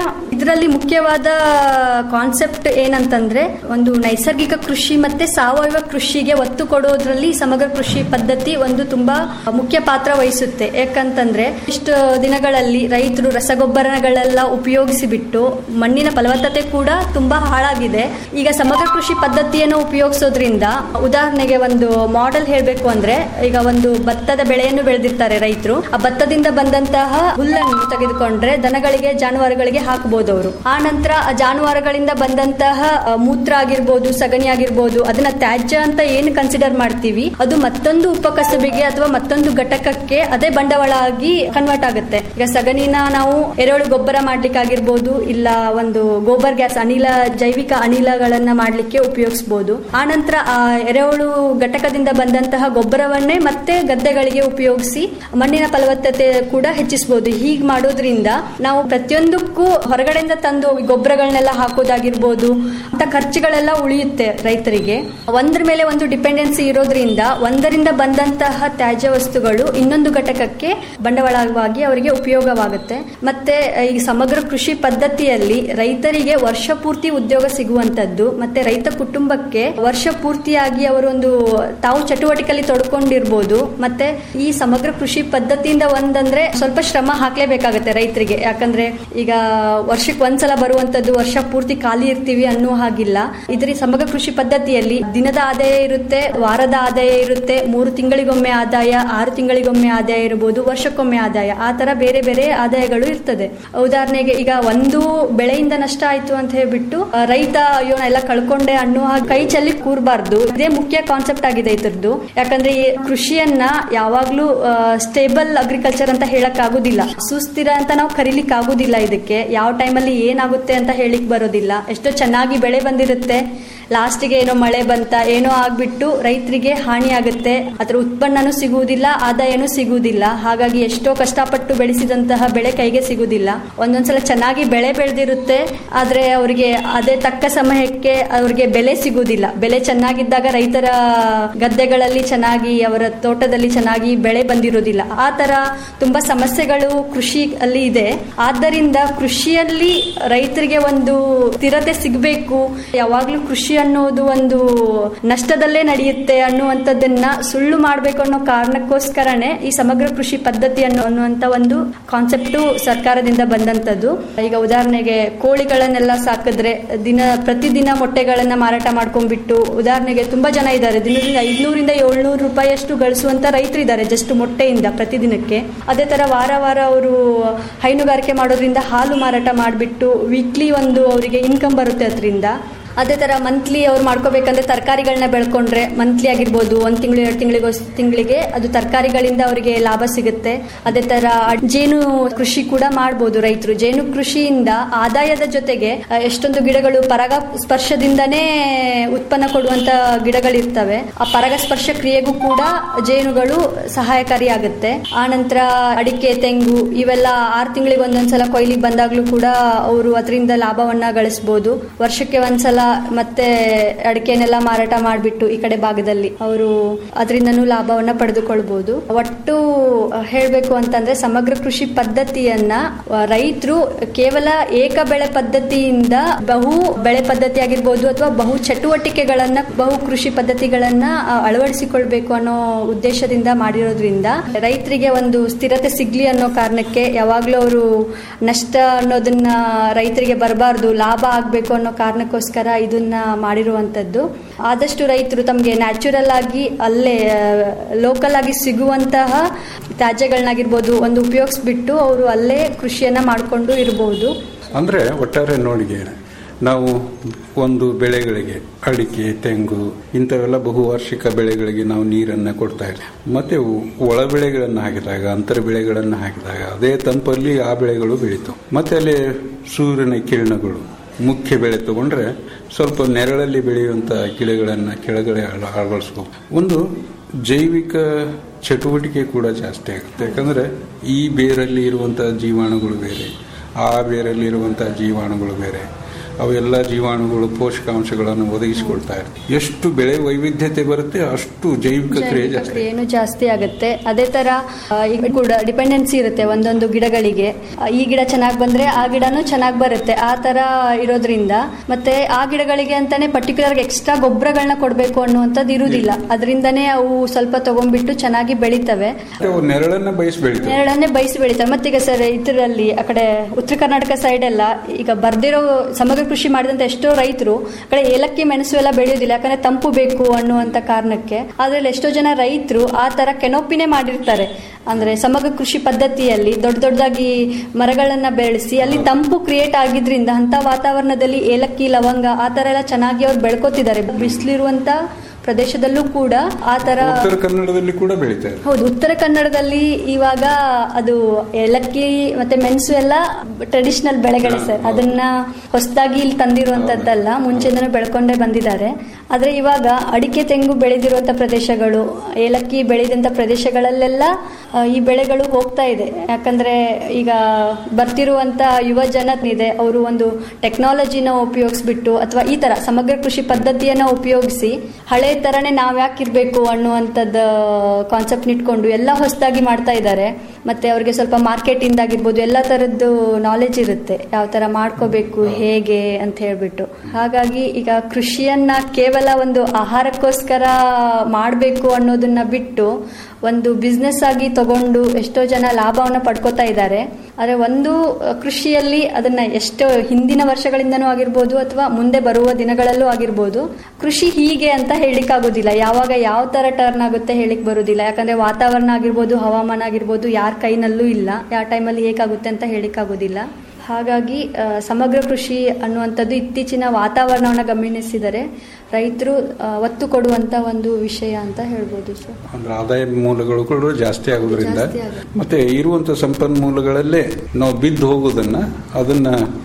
ಇದರಲ್ಲಿ ಮುಖ್ಯವಾದ ಕಾನ್ಸೆಪ್ಟ್ ಏನಂತಂದ್ರೆ ಒಂದು ನೈಸರ್ಗಿಕ ಕೃಷಿ ಮತ್ತೆ ಸಾವಯವ ಕೃಷಿಗೆ ಒತ್ತು ಕೊಡೋದ್ರಲ್ಲಿ ಸಮಗ್ರ ಕೃಷಿ ಪದ್ಧತಿ ಒಂದು ತುಂಬಾ ಮುಖ್ಯ ಪಾತ್ರ ವಹಿಸುತ್ತೆ ಯಾಕಂತಂದ್ರೆ ಇಷ್ಟು ದಿನಗಳಲ್ಲಿ ರೈತರು ರಸಗೊಬ್ಬರಗಳೆಲ್ಲ ಉಪಯೋಗಿಸಿ ಬಿಟ್ಟು ಮಣ್ಣಿನ ಫಲವತ್ತತೆ ಕೂಡ ತುಂಬಾ ಹಾಳಾಗಿದೆ ಈಗ ಸಮಗ್ರ ಕೃಷಿ ಪದ್ಧತಿಯನ್ನು ಉಪಯೋಗಿಸೋದ್ರಿಂದ ಉದಾಹರಣೆಗೆ ಒಂದು ಮಾಡೆಲ್ ಹೇಳಬೇಕು ಅಂದ್ರೆ ಈಗ ಒಂದು ಭತ್ತದ ಬೆಳೆಯನ್ನು ಬೆಳೆದಿರ್ತಾರೆ ರೈತರು ಆ ಭತ್ತದಿಂದ ಬಂದಂತಹ ಹುಲ್ಲನ್ನು ತೆಗೆದುಕೊಂಡ್ರೆ ದನಗಳಿಗೆ ಜಾನುವಾರುಗಳಿಗೆ ಹಾಕಬಹುದು ಅವರು ಆ ನಂತರ ಆ ಜಾನುವಾರುಗಳಿಂದ ಬಂದಂತಹ ಆ, ಮೂತ್ರ ಆಗಿರ್ಬೋದು ಸಗಣಿ ಆಗಿರ್ಬೋದು ಅದನ್ನ ತ್ಯಾಜ್ಯ ಅಂತ ಏನು ಕನ್ಸಿಡರ್ ಮಾಡ್ತೀವಿ ಅದು ಮತ್ತೊಂದು ಉಪಕಸಬಿಗೆ ಅಥವಾ ಮತ್ತೊಂದು ಘಟಕಕ್ಕೆ ಅದೇ ಬಂಡವಾಳ ಆಗಿ ಕನ್ವರ್ಟ್ ಆಗುತ್ತೆ ಈಗ ಸಗಣಿನ ನಾವು ಎರೆಹುಳು ಗೊಬ್ಬರ ಮಾಡ್ಲಿಕ್ಕಾಗಿರ್ಬೋದು ಇಲ್ಲ ಒಂದು ಗೋಬರ್ ಗ್ಯಾಸ್ ಅನಿಲ ಜೈವಿಕ ಅನಿಲಗಳನ್ನ ಮಾಡ್ಲಿಕ್ಕೆ ಉಪಯೋಗಿಸಬಹುದು ಆ ನಂತರ ಆ ಎರೆಹುಳು ಘಟಕದಿಂದ ಬಂದಂತಹ ಗೊಬ್ಬರವನ್ನೇ ಮತ್ತೆ ಗದ್ದೆಗಳಿಗೆ ಉಪಯೋಗಿಸಿ ಮಣ್ಣಿನ ಫಲವತ್ತತೆ ಕೂಡ ಹೆಚ್ಚಿಸಬಹುದು ಹೀಗೆ ಮಾಡೋದ್ರಿಂದ ನಾವು ಪ್ರತಿಯೊಂದಕ್ಕೂ ಹೊರಗಡೆಯಿಂದ ತಂದು ಗೊಬ್ಬರಗಳನ್ನೆಲ್ಲ ಹಾಕೋದಾಗಿರ್ಬೋದು ಅಂತ ಖರ್ಚುಗಳೆಲ್ಲ ಉಳಿಯುತ್ತೆ ರೈತರಿಗೆ ಒಂದ್ರ ಮೇಲೆ ಒಂದು ಡಿಪೆಂಡೆನ್ಸಿ ಇರೋದ್ರಿಂದ ಒಂದರಿಂದ ಬಂದಂತಹ ತ್ಯಾಜ್ಯ ವಸ್ತುಗಳು ಇನ್ನೊಂದು ಘಟಕಕ್ಕೆ ಬಂಡವಾಳವಾಗಿ ಅವರಿಗೆ ಉಪಯೋಗವಾಗುತ್ತೆ ಮತ್ತೆ ಈ ಸಮಗ್ರ ಕೃಷಿ ಪದ್ಧತಿಯಲ್ಲಿ ರೈತರಿಗೆ ವರ್ಷ ಪೂರ್ತಿ ಉದ್ಯೋಗ ಸಿಗುವಂತದ್ದು ಮತ್ತೆ ರೈತ ಕುಟುಂಬಕ್ಕೆ ವರ್ಷ ಪೂರ್ತಿಯಾಗಿ ಅವರೊಂದು ತಾವು ಚಟುವಟಿಕೆಯಲ್ಲಿ ತೊಡ್ಕೊಂಡಿರ್ಬೋದು ಮತ್ತೆ ಈ ಸಮಗ್ರ ಕೃಷಿ ಪದ್ಧತಿಯಿಂದ ಒಂದಂದ್ರೆ ಸ್ವಲ್ಪ ಶ್ರಮ ಹಾಕ್ಲೇಬೇಕಾಗತ್ತೆ ರೈತರಿಗೆ ಯಾಕಂದ್ರೆ ಈಗ ವರ್ಷಕ್ಕೆ ಒಂದ್ಸಲ ಬರುವಂತದ್ದು ವರ್ಷ ಪೂರ್ತಿ ಖಾಲಿ ಇರ್ತೀವಿ ಅನ್ನೋ ಹಾಗಿಲ್ಲ ಇದ್ರ ಸಮಗ್ರ ಕೃಷಿ ಪದ್ಧತಿಯಲ್ಲಿ ದಿನದ ಆದಾಯ ಇರುತ್ತೆ ವಾರದ ಆದಾಯ ಇರುತ್ತೆ ಮೂರು ತಿಂಗಳಿಗೊಮ್ಮೆ ಆದಾಯ ಆರು ತಿಂಗಳಿಗೊಮ್ಮೆ ಆದಾಯ ಇರಬಹುದು ವರ್ಷಕ್ಕೊಮ್ಮೆ ಆದಾಯ ಆ ತರ ಬೇರೆ ಬೇರೆ ಆದಾಯಗಳು ಇರ್ತದೆ ಉದಾಹರಣೆಗೆ ಈಗ ಒಂದು ಬೆಳೆಯಿಂದ ನಷ್ಟ ಆಯ್ತು ಅಂತ ಹೇಳ್ಬಿಟ್ಟು ಆ, ರೈತ ಅಯ್ಯೋ ನಾ ಎಲ್ಲ ಕಳ್ಕೊಂಡೆ ಅನ್ನೋ ಹಾಗೆ ಕೈ ಚೆಲ್ಲಿ ಕೂರಬಾರ್ದು ಇದೇ ಮುಖ್ಯ ಕಾನ್ಸೆಪ್ಟ್ ಆಗಿದೆ ಇದ್ರದ್ದು ಯಾಕಂದ್ರೆ ಈ ಕೃಷಿಯನ್ನ ಯಾವಾಗ್ಲೂ ಸ್ಟೇಬಲ್ ಅಗ್ರಿಕಲ್ಚರ್ ಅಂತ ಹೇಳಕ್ ಆಗುದಿಲ್ಲ ಸುಸ್ಥಿರ ಅಂತ ನಾವು ಕರೀಲಿಕ್ ಆಗುದಿಲ್ಲ ಇದಕ್ಕೆ ಯಾವ ಟೈಮಲ್ಲಿ ಏನಾಗುತ್ತೆ ಅಂತ ಹೇಳಿಕ್ ಬರೋದಿಲ್ಲ ಎಷ್ಟೋ ಚೆನ್ನಾಗಿ ಬೆಳೆ ಬಂದಿರುತ್ತೆ ಲಾಸ್ಟಿಗೆ ಏನೋ ಮಳೆ ಬಂತ ಏನೋ ಆಗ್ಬಿಟ್ಟು ರೈತರಿಗೆ ಹಾನಿ ಆಗುತ್ತೆ ಅದರ ಉತ್ಪನ್ನನೂ ಸಿಗುವುದಿಲ್ಲ ಆದಾಯನೂ ಸಿಗುವುದಿಲ್ಲ ಹಾಗಾಗಿ ಎಷ್ಟೋ ಕಷ್ಟಪಟ್ಟು ಬೆಳೆಸಿದಂತಹ ಬೆಳೆ ಕೈಗೆ ಸಿಗುವುದಿಲ್ಲ ಒಂದೊಂದ್ಸಲ ಚೆನ್ನಾಗಿ ಬೆಳೆ ಬೆಳೆದಿರುತ್ತೆ ಆದ್ರೆ ಅವರಿಗೆ ಅದೇ ತಕ್ಕ ಸಮಯಕ್ಕೆ ಅವ್ರಿಗೆ ಬೆಲೆ ಸಿಗುವುದಿಲ್ಲ ಬೆಲೆ ಚೆನ್ನಾಗಿದ್ದಾಗ ರೈತರ ಗದ್ದೆಗಳಲ್ಲಿ ಚೆನ್ನಾಗಿ ಅವರ ತೋಟದಲ್ಲಿ ಚೆನ್ನಾಗಿ ಬೆಳೆ ಬಂದಿರೋದಿಲ್ಲ ಆ ತರ ತುಂಬಾ ಸಮಸ್ಯೆಗಳು ಕೃಷಿ ಅಲ್ಲಿ ಇದೆ ಆದ್ದರಿಂದ ಕೃಷಿಯಲ್ಲಿ ರೈತರಿಗೆ ಒಂದು ಸ್ಥಿರತೆ ಸಿಗಬೇಕು ಯಾವಾಗ್ಲೂ ಕೃಷಿ ಅನ್ನೋದು ಒಂದು ನಷ್ಟದಲ್ಲೇ ನಡೆಯುತ್ತೆ ಅನ್ನುವಂಥದ್ದನ್ನ ಸುಳ್ಳು ಮಾಡಬೇಕು ಅನ್ನೋ ಕಾರಣಕ್ಕೋಸ್ಕರನೇ ಈ ಸಮಗ್ರ ಕೃಷಿ ಪದ್ಧತಿ ಅನ್ನೋ ಅನ್ನುವಂತ ಒಂದು ಕಾನ್ಸೆಪ್ಟು ಸರ್ಕಾರದಿಂದ ಬಂದಂತದ್ದು ಈಗ ಉದಾಹರಣೆಗೆ ಕೋಳಿಗಳನ್ನೆಲ್ಲ ಸಾಕಿದ್ರೆ ದಿನ ಪ್ರತಿದಿನ ಮೊಟ್ಟೆಗಳನ್ನ ಮಾರಾಟ ಮಾಡ್ಕೊಂಡ್ಬಿಟ್ಟು ಉದಾಹರಣೆಗೆ ತುಂಬಾ ಜನ ಇದ್ದಾರೆ ದಿನದಿಂದ ಐದ್ನೂರಿಂದ ಏಳ್ನೂರು ರೂಪಾಯಿಯಷ್ಟು ಗಳಿಸುವಂತ ರೈತರು ಇದ್ದಾರೆ ಜಸ್ಟ್ ಮೊಟ್ಟೆಯಿಂದ ಪ್ರತಿದಿನಕ್ಕೆ ಅದೇ ತರ ವಾರ ವಾರ ಅವರು ಹೈನುಗಾರಿಕೆ ಮಾಡೋದ್ರಿಂದ ಹಾಲು ಮಾರಾಟ ಮಾಡಿಬಿಟ್ಟು ವೀಕ್ಲಿ ಒಂದು ಅವರಿಗೆ ಇನ್ಕಮ್ ಬರುತ್ತೆ ಅದರಿಂದ ಅದೇ ತರ ಮಂತ್ಲಿ ಅವ್ರು ಮಾಡ್ಕೋಬೇಕಂದ್ರೆ ತರಕಾರಿಗಳನ್ನ ಬೆಳ್ಕೊಂಡ್ರೆ ಮಂತ್ಲಿ ಆಗಿರ್ಬೋದು ಒಂದ್ ತಿಂಗಳು ಎರಡು ತಿಂಗಳಿಗೆ ತಿಂಗಳಿಗೆ ಅದು ತರಕಾರಿಗಳಿಂದ ಅವರಿಗೆ ಲಾಭ ಸಿಗುತ್ತೆ ಅದೇ ತರ ಜೇನು ಕೃಷಿ ಕೂಡ ಮಾಡ್ಬೋದು ರೈತರು ಜೇನು ಕೃಷಿಯಿಂದ ಆದಾಯದ ಜೊತೆಗೆ ಆ, ಎಷ್ಟೊಂದು ಗಿಡಗಳು ಪರಾಗ ಸ್ಪರ್ಶದಿಂದನೇ ಉತ್ಪನ್ನ ಕೊಡುವಂತ ಗಿಡಗಳಿರ್ತವೆ ಆ ಪರಾಗಸ್ಪರ್ಶ ಕ್ರಿಯೆಗೂ ಕೂಡ ಜೇನುಗಳು ಸಹಾಯಕಾರಿಯಾಗುತ್ತೆ ಆ ನಂತರ ಅಡಿಕೆ ತೆಂಗು ಇವೆಲ್ಲ ಆರು ತಿಂಗಳಿಗೆ ಒಂದೊಂದ್ಸಲ ಕೊಯ್ಲಿಗೆ ಬಂದಾಗ್ಲೂ ಕೂಡ ಅವರು ಅದರಿಂದ ಲಾಭವನ್ನ ಗಳಿಸಬಹುದು ವರ್ಷಕ್ಕೆ ಒಂದ್ಸಲ ಮತ್ತೆ ಅಡಿಕೆನೆಲ್ಲ ಮಾರಾಟ ಮಾಡಿಬಿಟ್ಟು ಈ ಕಡೆ ಭಾಗದಲ್ಲಿ ಅವರು ಅದರಿಂದನೂ ಲಾಭವನ್ನ ಪಡೆದುಕೊಳ್ಬಹುದು ಒಟ್ಟು ಹೇಳಬೇಕು ಅಂತಂದ್ರೆ ಸಮಗ್ರ ಕೃಷಿ ಪದ್ಧತಿಯನ್ನ ರೈತರು ಕೇವಲ ಏಕ ಬೆಳೆ ಪದ್ಧತಿಯಿಂದ ಬಹು ಬೆಳೆ ಪದ್ಧತಿ ಆಗಿರ್ಬೋದು ಅಥವಾ ಬಹು ಚಟುವಟಿಕೆಗಳನ್ನ ಬಹು ಕೃಷಿ ಪದ್ಧತಿಗಳನ್ನ ಆ, ಅಳವಡಿಸಿಕೊಳ್ಬೇಕು ಅನ್ನೋ ಉದ್ದೇಶದಿಂದ ಮಾಡಿರೋದ್ರಿಂದ ರೈತರಿಗೆ ಒಂದು ಸ್ಥಿರತೆ ಸಿಗ್ಲಿ ಅನ್ನೋ ಕಾರಣಕ್ಕೆ ಯಾವಾಗ್ಲೂ ಅವರು ನಷ್ಟ ಅನ್ನೋದನ್ನ ರೈತರಿಗೆ ಬರಬಾರ್ದು ಲಾಭ ಆಗ್ಬೇಕು ಅನ್ನೋ ಕಾರಣಕ್ಕೋಸ್ಕರ ಇದನ್ನ ಮಾಡಿರುವಂತದ್ದು ಆದಷ್ಟು ರೈತರು ತಮಗೆ ನ್ಯಾಚುರಲ್ ಆಗಿ ಅಲ್ಲೇ ಲೋಕಲ್ ಆಗಿ ಸಿಗುವಂತಹ ತ್ಯಾಜ್ಯಗಳನ್ನಾಗಿರ್ಬೋದು ಒಂದು ಉಪಯೋಗಿಸ್ಬಿಟ್ಟು ಅವರು ಅಲ್ಲೇ ಕೃಷಿಯನ್ನ ಮಾಡಿಕೊಂಡು ಇರಬಹುದು ಅಂದರೆ ಒಟ್ಟಾರೆ ನೋಡಿಗೆ ನಾವು ಒಂದು ಬೆಳೆಗಳಿಗೆ ಅಡಿಕೆ ತೆಂಗು ಇಂಥವೆಲ್ಲ ಬಹುವಾರ್ಷಿಕ ಬೆಳೆಗಳಿಗೆ ನಾವು ನೀರನ್ನು ಕೊಡ್ತಾ ಇಲ್ಲ ಮತ್ತೆ ಒಳ ಬೆಳೆಗಳನ್ನು ಹಾಕಿದಾಗ ಅಂತರ ಬೆಳೆಗಳನ್ನು ಹಾಕಿದಾಗ ಅದೇ ತಂಪಲ್ಲಿ ಆ ಬೆಳೆಗಳು ಬೆಳೀತು ಮತ್ತೆ ಅಲ್ಲಿ ಸೂರ್ಯನ ಕಿರಣಗಳು ಮುಖ್ಯ ಬೆಳೆ ತಗೊಂಡ್ರೆ ಸ್ವಲ್ಪ ನೆರಳಲ್ಲಿ ಬೆಳೆಯುವಂಥ ಗಿಡಗಳನ್ನು ಕೆಳಗಡೆ ಅಳ- ಅಳವಡಿಸ್ಬೇಕು ಒಂದು ಜೈವಿಕ ಚಟುವಟಿಕೆ ಕೂಡ ಜಾಸ್ತಿ ಆಗುತ್ತೆ ಯಾಕಂದ್ರೆ ಈ ಬೇರಲ್ಲಿ ಇರುವಂಥ ಜೀವಾಣುಗಳು ಬೇರೆ ಆ ಬೇರಲ್ಲಿ ಇರುವಂಥ ಜೀವಾಣುಗಳು ಬೇರೆ ಅವೆಲ್ಲ ಜೀವಾಣುಗಳು ಪೋಷಕಾಂಶಗಳನ್ನು ಒದಗಿಸಿಕೊಳ್ತಾ ಇರ್ತವೆ ಎಷ್ಟು ಬೆಳೆ ವೈವಿಧ್ಯತೆ ಬರುತ್ತೆ ಅಷ್ಟು ಜೈವಿಕ ಕ್ರಿಯೆ ಜೈವಿಕ ಜಾಸ್ತಿ ಕ್ರಿಯೆನೂ ಜಾಸ್ತಿ ಆಗುತ್ತೆ ಅದೇ ತರ ಆ, ಈಗ ಕೂಡ ಡಿಪೆಂಡೆನ್ಸಿ ಇರುತ್ತೆ ಒಂದೊಂದು ಗಿಡಗಳಿಗೆ ಆ, ಈ ಗಿಡ ಚೆನ್ನಾಗಿ ಬಂದ್ರೆ ಆ ಗಿಡನೂ ಚೆನ್ನಾಗಿ ಬರುತ್ತೆ ಆ ತರ ಇರೋದ್ರಿಂದ ಮತ್ತೆ ಆ ಗಿಡಗಳಿಗೆ ಅಂತಾನೆ ಪರ್ಟಿಕ್ಯುಲರ್ ಎಕ್ಸ್ಟ್ರಾ ಗೊಬ್ಬರಗಳನ್ನ ಕೊಡಬೇಕು ಅನ್ನುವಂಥದ್ದು ಇರುವುದಿಲ್ಲ ಅದರಿಂದನೇ ಅವು ಸ್ವಲ್ಪ ತಗೊಂಡ್ಬಿಟ್ಟು ಚೆನ್ನಾಗಿ ಬೆಳಿತವೆ ಅವು ನೆರಳನ್ನ ಬಯಸಿ ಬೆಳಿತವೆ ನೇರಳನ್ನೇ ಬಯಸಿ ಬೆಳಿತಾರೆ ಮತ್ತೀಗ ಸರ್ ಇದರಲ್ಲಿ ಆ ಕಡೆ ಉತ್ತರ ಕರ್ನಾಟಕ ಸೈಡ್ ಎಲ್ಲ ಈಗ ಬರ್ದಿರೋ ಸಮಗ್ರ ಕೃಷಿ ಮಾಡಿದಂತ ಎಷ್ಟೋ ರೈತರು ಆ ಕಡೆ ಏಲಕ್ಕಿ ಮೆಣಸು ಎಲ್ಲ ಬೆಳೆಯೋದಿಲ್ಲ ಯಾಕಂದ್ರೆ ತಂಪು ಬೇಕು ಅನ್ನುವಂತ ಕಾರಣಕ್ಕೆ ಅದ್ರಲ್ಲಿ ಎಷ್ಟೋ ಜನ ರೈತರು ಆ ತರ ಕೆನೋಪಿನೇ ಮಾಡಿರ್ತಾರೆ ಅಂದ್ರೆ ಸಮಗ್ರ ಕೃಷಿ ಪದ್ಧತಿಯಲ್ಲಿ ದೊಡ್ಡ ದೊಡ್ಡದಾಗಿ ಮರಗಳನ್ನ ಬೆಳೆಸಿ ಅಲ್ಲಿ ತಂಪು ಕ್ರಿಯೇಟ್ ಆಗಿದ್ರಿಂದ ಅಂತ ವಾತಾವರಣದಲ್ಲಿ ಏಲಕ್ಕಿ ಲವಂಗ ಆ ತರ ಎಲ್ಲ ಚೆನ್ನಾಗಿ ಅವ್ರು ಬೆಳ್ಕೊತಿದ್ದಾರೆ ಬಿಸಿಲಿರುವಂತ ಪ್ರದೇಶದಲ್ಲೂ ಕೂಡ ಆ ತರ ಉತ್ತರ ಕನ್ನಡದಲ್ಲಿ ಕೂಡ ಬೆಳೀತಾ ಇದೆ ಹೌದು ಉತ್ತರ ಕನ್ನಡದಲ್ಲಿ ಇವಾಗ ಅದು ಏಲಕ್ಕಿ ಮತ್ತೆ ಮೆಣಸು ಎಲ್ಲ ಟ್ರೆಡಿಷನಲ್ ಬೆಳೆಗಳೇ ಸರ್ ಅದನ್ನ ಹೊಸದಾಗಿ ಇಲ್ಲಿ ತಂದಿರುವಂತದ್ದಲ್ಲ ಮುಂಚೆನೇ ಬೆಳ್ಕೊಂಡೇ ಬಂದಿದ್ದಾರೆ ಆದ್ರೆ ಇವಾಗ ಅಡಿಕೆ ತೆಂಗು ಬೆಳೆದಿರುವಂತ ಪ್ರದೇಶಗಳು ಏಲಕ್ಕಿ ಬೆಳೆದಂತ ಪ್ರದೇಶಗಳಲ್ಲೆಲ್ಲ ಆ, ಈ ಬೆಳೆಗಳು ಹೋಗ್ತಾ ಇದೆ ಯಾಕಂದ್ರೆ ಈಗ ಬರ್ತಿರುವಂತ ಯುವ ಜನ ಇದೆ ಅವರು ಒಂದು ಟೆಕ್ನಾಲಜಿನ ಉಪಯೋಗಿಸ್ಬಿಟ್ಟು ಅಥವಾ ಈ ತರ ಸಮಗ್ರ ಕೃಷಿ ಪದ್ಧತಿಯನ್ನ ಉಪಯೋಗಿಸಿ ಹಳೆ ತರನೇ ನಾವ್ ಯಾಕಿರ್ಬೇಕು ಅನ್ನುವಂಥದ್ದು ಕಾನ್ಸೆಪ್ಟ್ ಇಟ್ಕೊಂಡು ಎಲ್ಲ ಹೊಸದಾಗಿ ಮಾಡ್ತಾ ಇದ್ದಾರೆ ಮತ್ತೆ ಅವ್ರಿಗೆ ಸ್ವಲ್ಪ ಮಾರ್ಕೆಟ್ ಇಂದಾಗಿರ್ಬೋದು ಎಲ್ಲ ತರದ್ದು ನಾಲೆಜ್ ಇರುತ್ತೆ ಯಾವ ತರ ಮಾಡ್ಕೋಬೇಕು ಹೇಗೆ ಅಂತ ಹೇಳ್ಬಿಟ್ಟು ಹಾಗಾಗಿ ಈಗ ಕೃಷಿಯನ್ನ ಕೇವಲ ಒಂದು ಆಹಾರಕ್ಕೋಸ್ಕರ ಮಾಡಬೇಕು ಅನ್ನೋದನ್ನ ಬಿಟ್ಟು ಒಂದು ಬಿಸ್ನೆಸ್ ಆಗಿ ತಗೊಂಡು ಎಷ್ಟೋ ಜನ ಲಾಭವನ್ನ ಪಡ್ಕೋತಾ ಇದ್ದಾರೆ ಆದ್ರೆ ಒಂದು ಅಹ್, ಕೃಷಿಯಲ್ಲಿ ಅದನ್ನ ಎಷ್ಟೋ ಹಿಂದಿನ ವರ್ಷಗಳಿಂದನೂ ಆಗಿರ್ಬೋದು ಅಥವಾ ಮುಂದೆ ಬರುವ ದಿನಗಳಲ್ಲೂ ಆಗಿರ್ಬೋದು ಕೃಷಿ ಹೀಗೆ ಅಂತ ಹೇಳಿಕ್ ಆಗೋದಿಲ್ಲ ಯಾವಾಗ ಯಾವ ತರ ಟರ್ನ್ ಆಗುತ್ತೆ ಹೇಳಿಕ್ ಬರೋದಿಲ್ಲ ಯಾಕಂದ್ರೆ ವಾತಾವರಣ ಆಗಿರ್ಬೋದು ಹವಾಮಾನ ಆಗಿರ್ಬೋದು ಯಾರ ಕೈನಲ್ಲೂ ಇಲ್ಲ ಯಾವ ಟೈಮಲ್ಲಿ ಹೇಗಾಗುತ್ತೆ ಅಂತ ಹೇಳಿಕ್ ಆಗೋದಿಲ್ಲ ಹಾಗಾಗಿ ಆ, ಸಮಗ್ರ ಕೃಷಿ ಅನ್ನುವಂಥದ್ದು ಇತ್ತೀಚಿನ ವಾತಾವರಣವನ್ನು ಗಮನಿಸಿದರೆ ರೈತರು ಆ, ಒತ್ತು ಕೊಡುವಂತ ಒಂದು ವಿಷಯ ಅಂತ ಹೇಳ್ಬೋದು ಸರ್ ಅಂದ್ರೆ ಆದಾಯ ಮೂಲಗಳು ಕೂಡ ಜಾಸ್ತಿ ಆಗೋದ್ರಿಂದ ಜಾಸ್ತಿ ಆಗುತ್ತೆ. ಮತ್ತೆ ಇರುವಂತ ಸಂಪನ್ಮೂಲಗಳಲ್ಲೇ ನಾವು ಬಿದ್ದು ಹೋಗೋದನ್ನ ಅದನ್ನ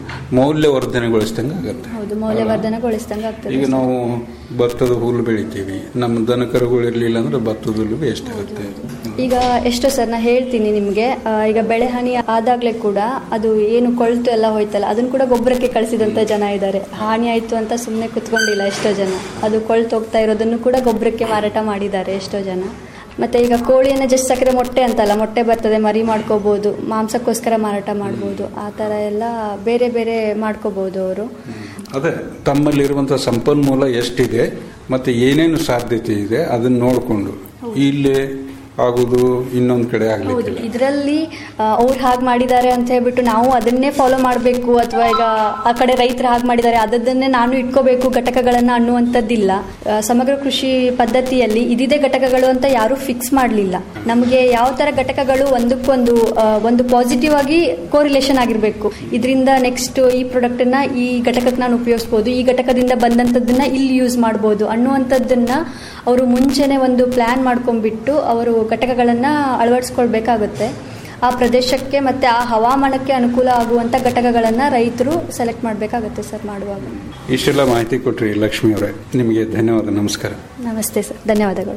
ಮೌಲ್ಯವರ್ಧನೆಗೊಳಿಸಿದಂಗೆ ಆಗುತ್ತೆ ಹೌದು ಮೌಲ್ಯವರ್ಧನೆಗೊಳಿಸಿದಂಗೆ ಆಗ್ತದೆ ಈಗ ನಾವು ಭತ್ತದ ಹುಲ್ಲು ಬೆಳಿತೀವಿ ನಮ್ಮ ದನ ಕರುಗಳು ಇರಲಿಲ್ಲ ಅಂದ್ರೆ ಭತ್ತದ ಹುಲ್ಲು ವೇಸ್ಟ್ ಆಗುತ್ತೆ ಈಗ ಎಷ್ಟೋ ಸರ್ ನಾ ಹೇಳ್ತೀನಿ ನಿಮ್ಗೆ ಆ, ಈಗ ಬೆಳೆ ಹಾನಿ ಆದಾಗ್ಲೇ ಕೂಡ ಅದು ಏನು ಕೊಳ್ತು ಎಲ್ಲ ಹೋಯ್ತಲ್ಲ ಅದನ್ನ ಕೂಡ ಗೊಬ್ಬರಕ್ಕೆ ಕಳಿಸಿದಂತ ಜನ ಇದ್ದಾರೆ ಹಾನಿ ಆಯ್ತು ಅಂತ ಸುಮ್ಮನೆ ಕುತ್ಕೊಂಡಿಲ್ಲ ಎಷ್ಟೋ ಜನ ಅದು ಕೊಳ್ತು ಹೋಗ್ತಾ ಇರೋದನ್ನು ಕೂಡ ಗೊಬ್ಬರಕ್ಕೆ ಮಾರಾಟ ಮಾಡಿದ್ದಾರೆ ಎಷ್ಟೋ ಜನ ಮತ್ತೆ ಈಗ ಕೋಳಿಯನ್ನ ಜಸ್ಟ್ ಸಕ್ಕರೆ ಮೊಟ್ಟೆ ಅಂತಲ್ಲ ಮೊಟ್ಟೆ ಬರ್ತದೆ ಮರಿ ಮಾಡ್ಕೋಬಹುದು ಮಾಂಸಕ್ಕೋಸ್ಕರ ಮಾರಾಟ ಮಾಡ್ಬೋದು ಆ ತರ ಎಲ್ಲ ಬೇರೆ ಬೇರೆ ಮಾಡ್ಕೋಬಹುದು ಅವರು ಅದೇ ತಮ್ಮಲ್ಲಿರುವಂತ ಸಂಪನ್ಮೂಲ ಎಷ್ಟಿದೆ ಮತ್ತೆ ಏನೇನು ಸಾಧ್ಯತೆ ಇದೆ ಅದನ್ನ ನೋಡಿಕೊಂಡು ಇಲ್ಲೇ ಆಗುದು ಇನ್ನೊಂದ್ ಕಡೆ ಹೌದು ಆಗ್ಲಿಕ್ಕಿಲ್ಲ ಇದರಲ್ಲಿ ಅವ್ರು ಹಾಗೆ ಮಾಡಿದ್ದಾರೆ ಅಂತ ಹೇಳ್ಬಿಟ್ಟು ನಾವು ಅದನ್ನೇ ಫಾಲೋ ಮಾಡಬೇಕು ಅಥವಾ ಈಗ ಆ ಕಡೆ ರೈತರು ಹಾಗೆ ಮಾಡಿದ್ದಾರೆ ಅದನ್ನೇ ನಾನು ಇಟ್ಕೋಬೇಕು ಘಟಕಗಳನ್ನ ಅನ್ನುವಂಥದ್ದಿಲ್ಲ ಆ, ಸಮಗ್ರ ಕೃಷಿ ಪದ್ಧತಿಯಲ್ಲಿ ಇದಿದೆ ಘಟಕಗಳು ಅಂತ ಯಾರು ಫಿಕ್ಸ್ ಮಾಡಲಿಲ್ಲ ನಮಗೆ ಯಾವ ತರ ಘಟಕಗಳು ಒಂದಕ್ಕೊಂದು ಆ, ಒಂದು ಪಾಸಿಟಿವ್ ಆಗಿ ಕೋರಿಲೇಷನ್ ಆಗಿರಬೇಕು ಇದರಿಂದ ನೆಕ್ಸ್ಟ್ ಈ ಪ್ರಾಡಕ್ಟ್ ಅನ್ನ ಈ ಘಟಕಕ್ಕೆ ನಾನು ಉಪಯೋಗಿಸ್ಬೋದು ಈ ಘಟಕದಿಂದ ಬಂದಂಥದ್ದನ್ನ ಇಲ್ಲಿ ಯೂಸ್ ಮಾಡ್ಬೋದು ಅನ್ನುವಂಥದ್ದನ್ನ ಅವರು ಮುಂಚೆನೆ ಒಂದು ಪ್ಲಾನ್ ಮಾಡ್ಕೊಂಡ್ಬಿಟ್ಟು ಅವರು ಘಟಕಗಳನ್ನ ಅಳವಡಿಸ್ಕೊಳ್ಬೇಕಾಗುತ್ತೆ ಆ ಪ್ರದೇಶಕ್ಕೆ ಮತ್ತೆ ಆ ಹವಾಮಾನಕ್ಕೆ ಅನುಕೂಲ ಆಗುವಂತ ಘಟಕಗಳನ್ನ ರೈತರು ಸೆಲೆಕ್ಟ್ ಮಾಡಬೇಕಾಗುತ್ತೆ ಸರ್ ಮಾಡುವಾಗ ಇಷ್ಟೆಲ್ಲ ಮಾಹಿತಿ ಕೊಟ್ರಿ ಲಕ್ಷ್ಮಿ ಅವರೇ ನಿಮಗೆ ಧನ್ಯವಾದ ನಮಸ್ಕಾರ ನಮಸ್ತೆ ಸರ್ ಧನ್ಯವಾದಗಳು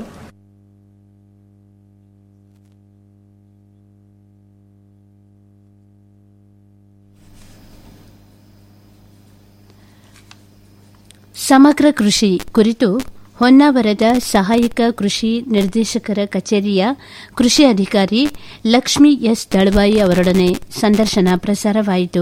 ಸಮಗ್ರ ಕೃಷಿ ಕುರಿತು ಹೊನ್ನಾವರದ ಸಹಾಯಕ ಕೃಷಿ ನಿರ್ದೇಶಕರ ಕಚೇರಿಯ ಕೃಷಿ ಅಧಿಕಾರಿ ಲಕ್ಷ್ಮಿ ಎಸ್ ದಳವಾಯಿ ಅವರೊಡನೆ ಸಂದರ್ಶನ ಪ್ರಸಾರವಾಯಿತು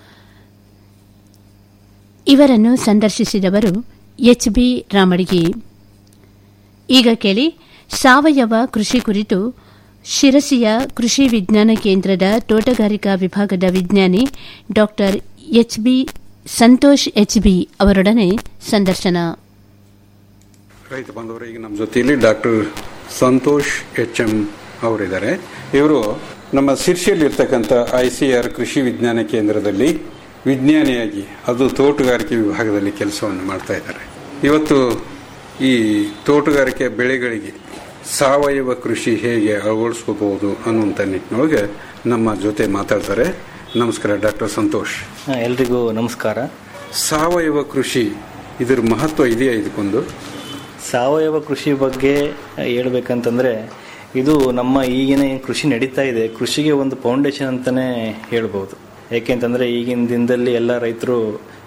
ಇವರನ್ನು ಸಂದರ್ಶಿಸಿದವರು ಎಚ್ ಬಿ ರಾಮಡಿಗೆ ಈಗ ಕೇಳಿ ಸಾವಯವ ಕೃಷಿ ಕುರಿತು ಶಿರಸಿಯ ಕೃಷಿ ವಿಜ್ಞಾನ ಕೇಂದ್ರದ ತೋಟಗಾರಿಕಾ ವಿಭಾಗದ ವಿಜ್ಞಾನಿ ಡಾ H B Santosh H B ಅವರೊಡನೆ ಸಂದರ್ಶನ ರೈತ ಬಾಂಧವರು ಈಗ ನಮ್ಮ ಜೊತೆಯಲ್ಲಿ ಡಾಕ್ಟರ್ ಸಂತೋಷ್ ಎಚ್ ಎಂ ಅವರಿದ್ದಾರೆ ಇವರು ನಮ್ಮ ಸಿರ್ಸಿಯಲ್ಲಿ ಇರ್ತಕ್ಕಂಥ ಐ ಸಿ ಆರ್ ಕೃಷಿ ವಿಜ್ಞಾನ ಕೇಂದ್ರದಲ್ಲಿ ವಿಜ್ಞಾನಿಯಾಗಿ ಅದು ತೋಟಗಾರಿಕೆ ವಿಭಾಗದಲ್ಲಿ ಕೆಲಸವನ್ನು ಮಾಡ್ತಾ ಇದ್ದಾರೆ ಇವತ್ತು ಈ ತೋಟಗಾರಿಕೆ ಬೆಳೆಗಳಿಗೆ ಸಾವಯವ ಕೃಷಿ ಹೇಗೆ ಅಳವಡಿಸ್ಕೋಬಹುದು ಅನ್ನುವಂಥ ನಿಟ್ಟಿನೊಳಗೆ ನಮ್ಮ ಜೊತೆ ಮಾತಾಡ್ತಾರೆ ನಮಸ್ಕಾರ ಡಾಕ್ಟರ್ ಸಂತೋಷ್ ಹಾ, ಎಲ್ರಿಗೂ ನಮಸ್ಕಾರ ಸಾವಯವ ಕೃಷಿ ಇದರ ಮಹತ್ವ ಇದೆಯಾ ಇದಕ್ಕೊಂದು ಸಾವಯವ ಕೃಷಿ ಬಗ್ಗೆ ಹೇಳ್ಬೇಕಂತಂದ್ರೆ ಇದು ನಮ್ಮ ಈಗಿನ ಏನ್ ಕೃಷಿ ನಡೀತಾ ಇದೆ ಕೃಷಿಗೆ ಒಂದು ಫೌಂಡೇಶನ್ ಅಂತಾನೆ ಹೇಳ್ಬೋದು ಯಾಕೆಂತಂದ್ರೆ ಈಗಿನ ದಿನದಲ್ಲಿ ಎಲ್ಲ ರೈತರು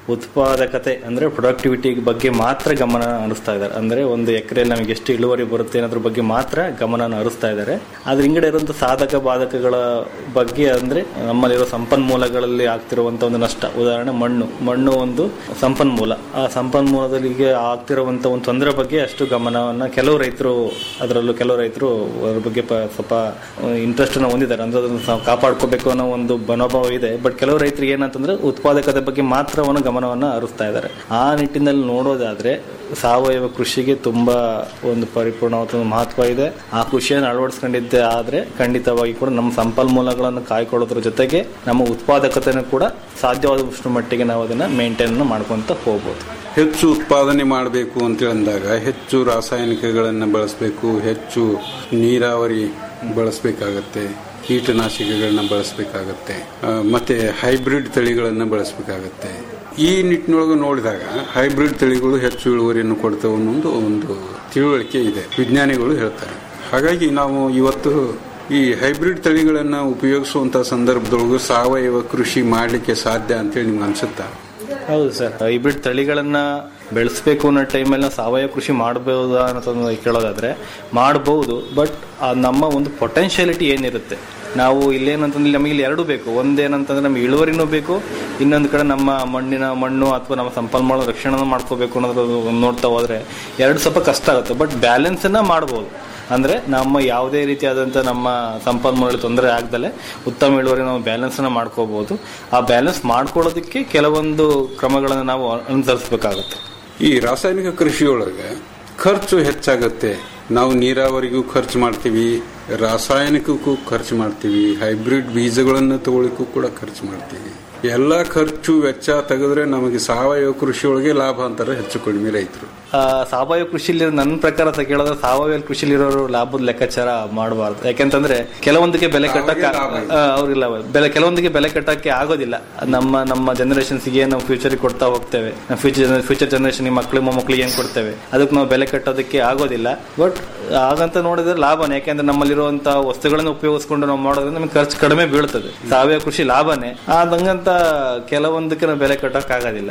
ಉತ್ಪಾದಕತೆ ಅಂದ್ರೆ ಪ್ರೊಡಕ್ಟಿವಿಟಿ ಬಗ್ಗೆ ಮಾತ್ರ ಗಮನ ಹರಿಸ್ತಾ ಇದ್ದಾರೆ ಅಂದ್ರೆ ಒಂದು ಎಕರೆಯಲ್ಲಿ ನಮಗೆ ಎಷ್ಟು ಇಳುವರಿ ಬರುತ್ತೆ ಅನ್ನೋದ್ರ ಬಗ್ಗೆ ಮಾತ್ರ ಗಮನ ಹರಿಸ್ತಾ ಇದ್ದಾರೆ ಅದ್ರ ಹಿಂಗಡೆ ಇರುವಂತ ಸಾಧಕ ಬಾಧಕಗಳ ಬಗ್ಗೆ ಅಂದ್ರೆ ನಮ್ಮಲ್ಲಿರೋ ಸಂಪನ್ಮೂಲಗಳಲ್ಲಿ ಆಗ್ತಿರುವಂತ ಒಂದು ನಷ್ಟ ಉದಾಹರಣೆ ಮಣ್ಣು ಮಣ್ಣು ಒಂದು ಸಂಪನ್ಮೂಲ ಆ ಸಂಪನ್ಮೂಲದಲ್ಲಿ ಈಗ ಆಗ್ತಿರುವಂತ ಒಂದು ತೊಂದರೆ ಬಗ್ಗೆ ಅಷ್ಟು ಗಮನವನ್ನ ಕೆಲವು ರೈತರು ಅದರಲ್ಲೂ ಕೆಲವು ರೈತರು ಅದ್ರ ಬಗ್ಗೆ ಪ- ಸ್ವಲ್ಪ ಇಂಟ್ರೆಸ್ಟ್ ಹೊಂದಿದ್ದಾರೆ ಅಂದ್ರೆ ಅದನ್ನ ನಾವು ಕಾಪಾಡ್ಕೋಬೇಕು ಅನ್ನೋ ಒಂದು ಮನೋಭಾವ ಇದೆ ಬಟ್ ಕೆಲವು ರೈತರಿಗೆ ಏನಂತಂದ್ರೆ ಉತ್ಪಾದಕತೆ ಬಗ್ಗೆ ಮಾತ್ರವನ್ನು ಗಮನವನ್ನ ಹರಿಸ್ತಾ ಇದ್ದಾರೆ ಆ ನಿಟ್ಟಿನಲ್ಲಿ ನೋಡೋದಾದ್ರೆ ಸಾವಯವ ಕೃಷಿಗೆ ತುಂಬಾ ಒಂದು ಪರಿಪೂರ್ಣವಾದ ಒಂದು ಮಹತ್ವ ಇದೆ ಆ ಕೃಷಿಯನ್ನು ಅಳವಡಿಸ್ಕೊಂಡಿದ್ದೆ ಆದ್ರೆ ಖಂಡಿತವಾಗಿ ಕೂಡ ನಮ್ಮ ಸಂಪನ್ಮೂಲಗಳನ್ನು ಕಾಯ್ಕೊಳ್ಳೋದ್ರ ಜೊತೆಗೆ ನಮ್ಮ ಉತ್ಪಾದಕತೆನೂ ಕೂಡ ಸಾಧ್ಯವಾದಷ್ಟು ಮಟ್ಟಿಗೆ ನಾವು ಅದನ್ನ ಮೇಂಟೈನ್ ಮಾಡ್ಕೊಂತ ಹೋಗ್ಬೋದು ಹೆಚ್ಚು ಉತ್ಪಾದನೆ ಮಾಡಬೇಕು ಅಂತ ಅಂದಾಗ ಹೆಚ್ಚು ರಾಸಾಯನಿಕಗಳನ್ನು ಬಳಸಬೇಕು ಹೆಚ್ಚು ನೀರಾವರಿ ಬಳಸಬೇಕಾಗತ್ತೆ ಕೀಟನಾಶಕಗಳನ್ನ ಬಳಸಬೇಕಾಗತ್ತೆ ಆ, ಮತ್ತೆ ಹೈಬ್ರಿಡ್ ತಳಿಗಳನ್ನು ಬಳಸಬೇಕಾಗತ್ತೆ ಈ ನಿಟ್ಟಿನೊಳಗೆ ನೋಡಿದಾಗ ಹೈಬ್ರಿಡ್ ತಳಿಗಳು ಹೆಚ್ಚು ಇಳುವರಿಯನ್ನು ಕೊಡ್ತವೆ ಅನ್ನೋದು ಒಂದು ತಿಳುವಳಿಕೆ ಇದೆ ವಿಜ್ಞಾನಿಗಳು ಹೇಳ್ತಾರೆ ಹಾಗಾಗಿ ನಾವು ಇವತ್ತು ಈ ಹೈಬ್ರಿಡ್ ತಳಿಗಳನ್ನು ಉಪಯೋಗಿಸುವಂತ ಸಂದರ್ಭದೊಳಗೆ ಸಾವಯವ ಕೃಷಿ ಮಾಡಲಿಕ್ಕೆ ಸಾಧ್ಯ ಅಂತೇಳಿ ನಿಮ್ಗೆ ಅನ್ಸುತ್ತಾ ಹೌದು ಸರ್ ಹೈಬ್ರಿಡ್ ತಳಿಗಳನ್ನ ಬೆಳೆಸಬೇಕು ಅನ್ನೋ ಟೈಮಲ್ಲಿ ನಾವು ಸಾವಯವ ಕೃಷಿ ಮಾಡಬಹುದಾ ಅನ್ನೋದನ್ನ ಕೇಳೋದಾದ್ರೆ ಮಾಡಬಹುದು ಬಟ್ ನಮ್ಮ ಒಂದು ಪೊಟೆನ್ಶಿಯಾಲಿಟಿ ಏನಿರುತ್ತೆ ನಾವು ಇಲ್ಲೇನಂತಂದ್ರೆ ನಮಗೆ ಇಲ್ಲಿ ಎರಡು ಬೇಕು ಒಂದೇನಂತಂದ್ರೆ ನಮಗೆ ಇಳುವರಿನೂ ಬೇಕು ಇನ್ನೊಂದು ಕಡೆ ನಮ್ಮ ಮಣ್ಣಿನ ಮಣ್ಣು ಅಥವಾ ನಮ್ಮ ಸಂಪನ್ಮೂಲ ರಕ್ಷಣೆ ಮಾಡ್ಕೋಬೇಕು ಅನ್ನೋದು ನೋಡ್ತಾ ಹೋದ್ರೆ ಎರಡು ಸ್ವಲ್ಪ ಕಷ್ಟ ಆಗುತ್ತೆ ಬಟ್ ಬ್ಯಾಲೆನ್ಸ್ ಅನ್ನ ಮಾಡಬಹುದು ಅಂದ್ರೆ ನಮ್ಮ ಯಾವುದೇ ರೀತಿಯಾದಂಥ ನಮ್ಮ ಸಂಪನ್ಮೂಲ ತೊಂದರೆ ಆಗ್ದಲೆ ಉತ್ತಮ ಇಳುವರಿ ನಾವು ಬ್ಯಾಲೆನ್ಸ್ ಅನ್ನ ಮಾಡ್ಕೋಬಹುದು ಆ ಬ್ಯಾಲೆನ್ಸ್ ಮಾಡ್ಕೊಳ್ಳೋದಕ್ಕೆ ಕೆಲವೊಂದು ಕ್ರಮಗಳನ್ನು ನಾವು ಅನುಸರಿಸಬೇಕಾಗುತ್ತೆ ಈ ರಾಸಾಯನಿಕ ಕೃಷಿಯೊಳಗೆ ಖರ್ಚು ಹೆಚ್ಚಾಗತ್ತೆ ನಾವು ನೀರಾವರಿಗೂ ಖರ್ಚು ಮಾಡ್ತೀವಿ ರಾಸಾಯನಿಕಕ್ಕೂ ಖರ್ಚು ಮಾಡ್ತೀವಿ ಹೈಬ್ರಿಡ್ ಬೀಜಗಳನ್ನು ತಗೊಳ್ಳಿಕ್ಕೂ ಕೂಡ ಖರ್ಚು ಮಾಡ್ತೀವಿ ಎಲ್ಲ ಖರ್ಚು ವೆಚ್ಚ ತೆಗೆದ್ರೆ ನಮಗೆ ಸಾವಯವ ಕೃಷಿಯೊಳಗೆ ಲಾಭ ಅಂತಾರೆ ಹೆಚ್ಚು ಕಡಿಮೆ ರೈತರು ಆ, ಸಾವಯವ ಕೃಷಿಲಿ ನನ್ನ ಪ್ರಕಾರ ಸ ಕೇಳಿದ್ರೆ ಸಾವಯವ ಕೃಷಿಲಿರೋರು ಲಾಭದ ಲೆಕ್ಕಾಚಾರ ಮಾಡಬಾರ್ದು ಯಾಕೆಂತಂದ್ರೆ ಕೆಲವೊಂದಕ್ಕೆ ಬೆಲೆ ಕಟ್ಟಕ್ಕೆ ಆ, ಅವ್ರಿಲ್ಲ ಬೆಲೆ ಕೆಲವೊಂದಿಗೆ ಬೆಲೆ ಕಟ್ಟಕ್ಕೆ ಆಗೋದಿಲ್ಲ ನಮ್ಮ ನಮ್ಮ ಜನರೇಷನ್ಸ್ಗೆ ನಾವು ಫ್ಯೂಚರ್ ಕೊಡ್ತಾ ಹೋಗ್ತೇವೆ ಫ್ಯೂಚರ್ ಫ್ಯೂಚರ್ ಜನರೇಷನ್ ಮಕ್ಕಳು ಮೊಮ್ಮಕ್ಕಳಿಗೆ ಏನ್ ಕೊಡ್ತೇವೆ ಅದಕ್ಕೆ ನಾವು ಬೆಲೆ ಕಟ್ಟೋದಕ್ಕೆ ಆಗೋದಿಲ್ಲ ಬಟ್ ಹಾಗಂತ ನೋಡಿದ್ರೆ ಲಾಭನೇ ಯಾಕೆಂದ್ರೆ ನಮ್ಮಲ್ಲಿರುವಂತ ವಸ್ತುಗಳನ್ನು ಉಪಯೋಗಿಸ್ಕೊಂಡು ನಾವು ಮಾಡೋದ್ರಿಂದ ನಮಗೆ ಖರ್ಚು ಕಡಿಮೆ ಬೀಳ್ತದೆ ಸಾವಯವ ಕೃಷಿ ಲಾಭನೇ ಆದಂಗಂತ ಕೆಲವೊಂದಕ್ಕೆ ನಾವು ಬೆಲೆ ಕಟ್ಟಕ್ ಆಗೋದಿಲ್ಲ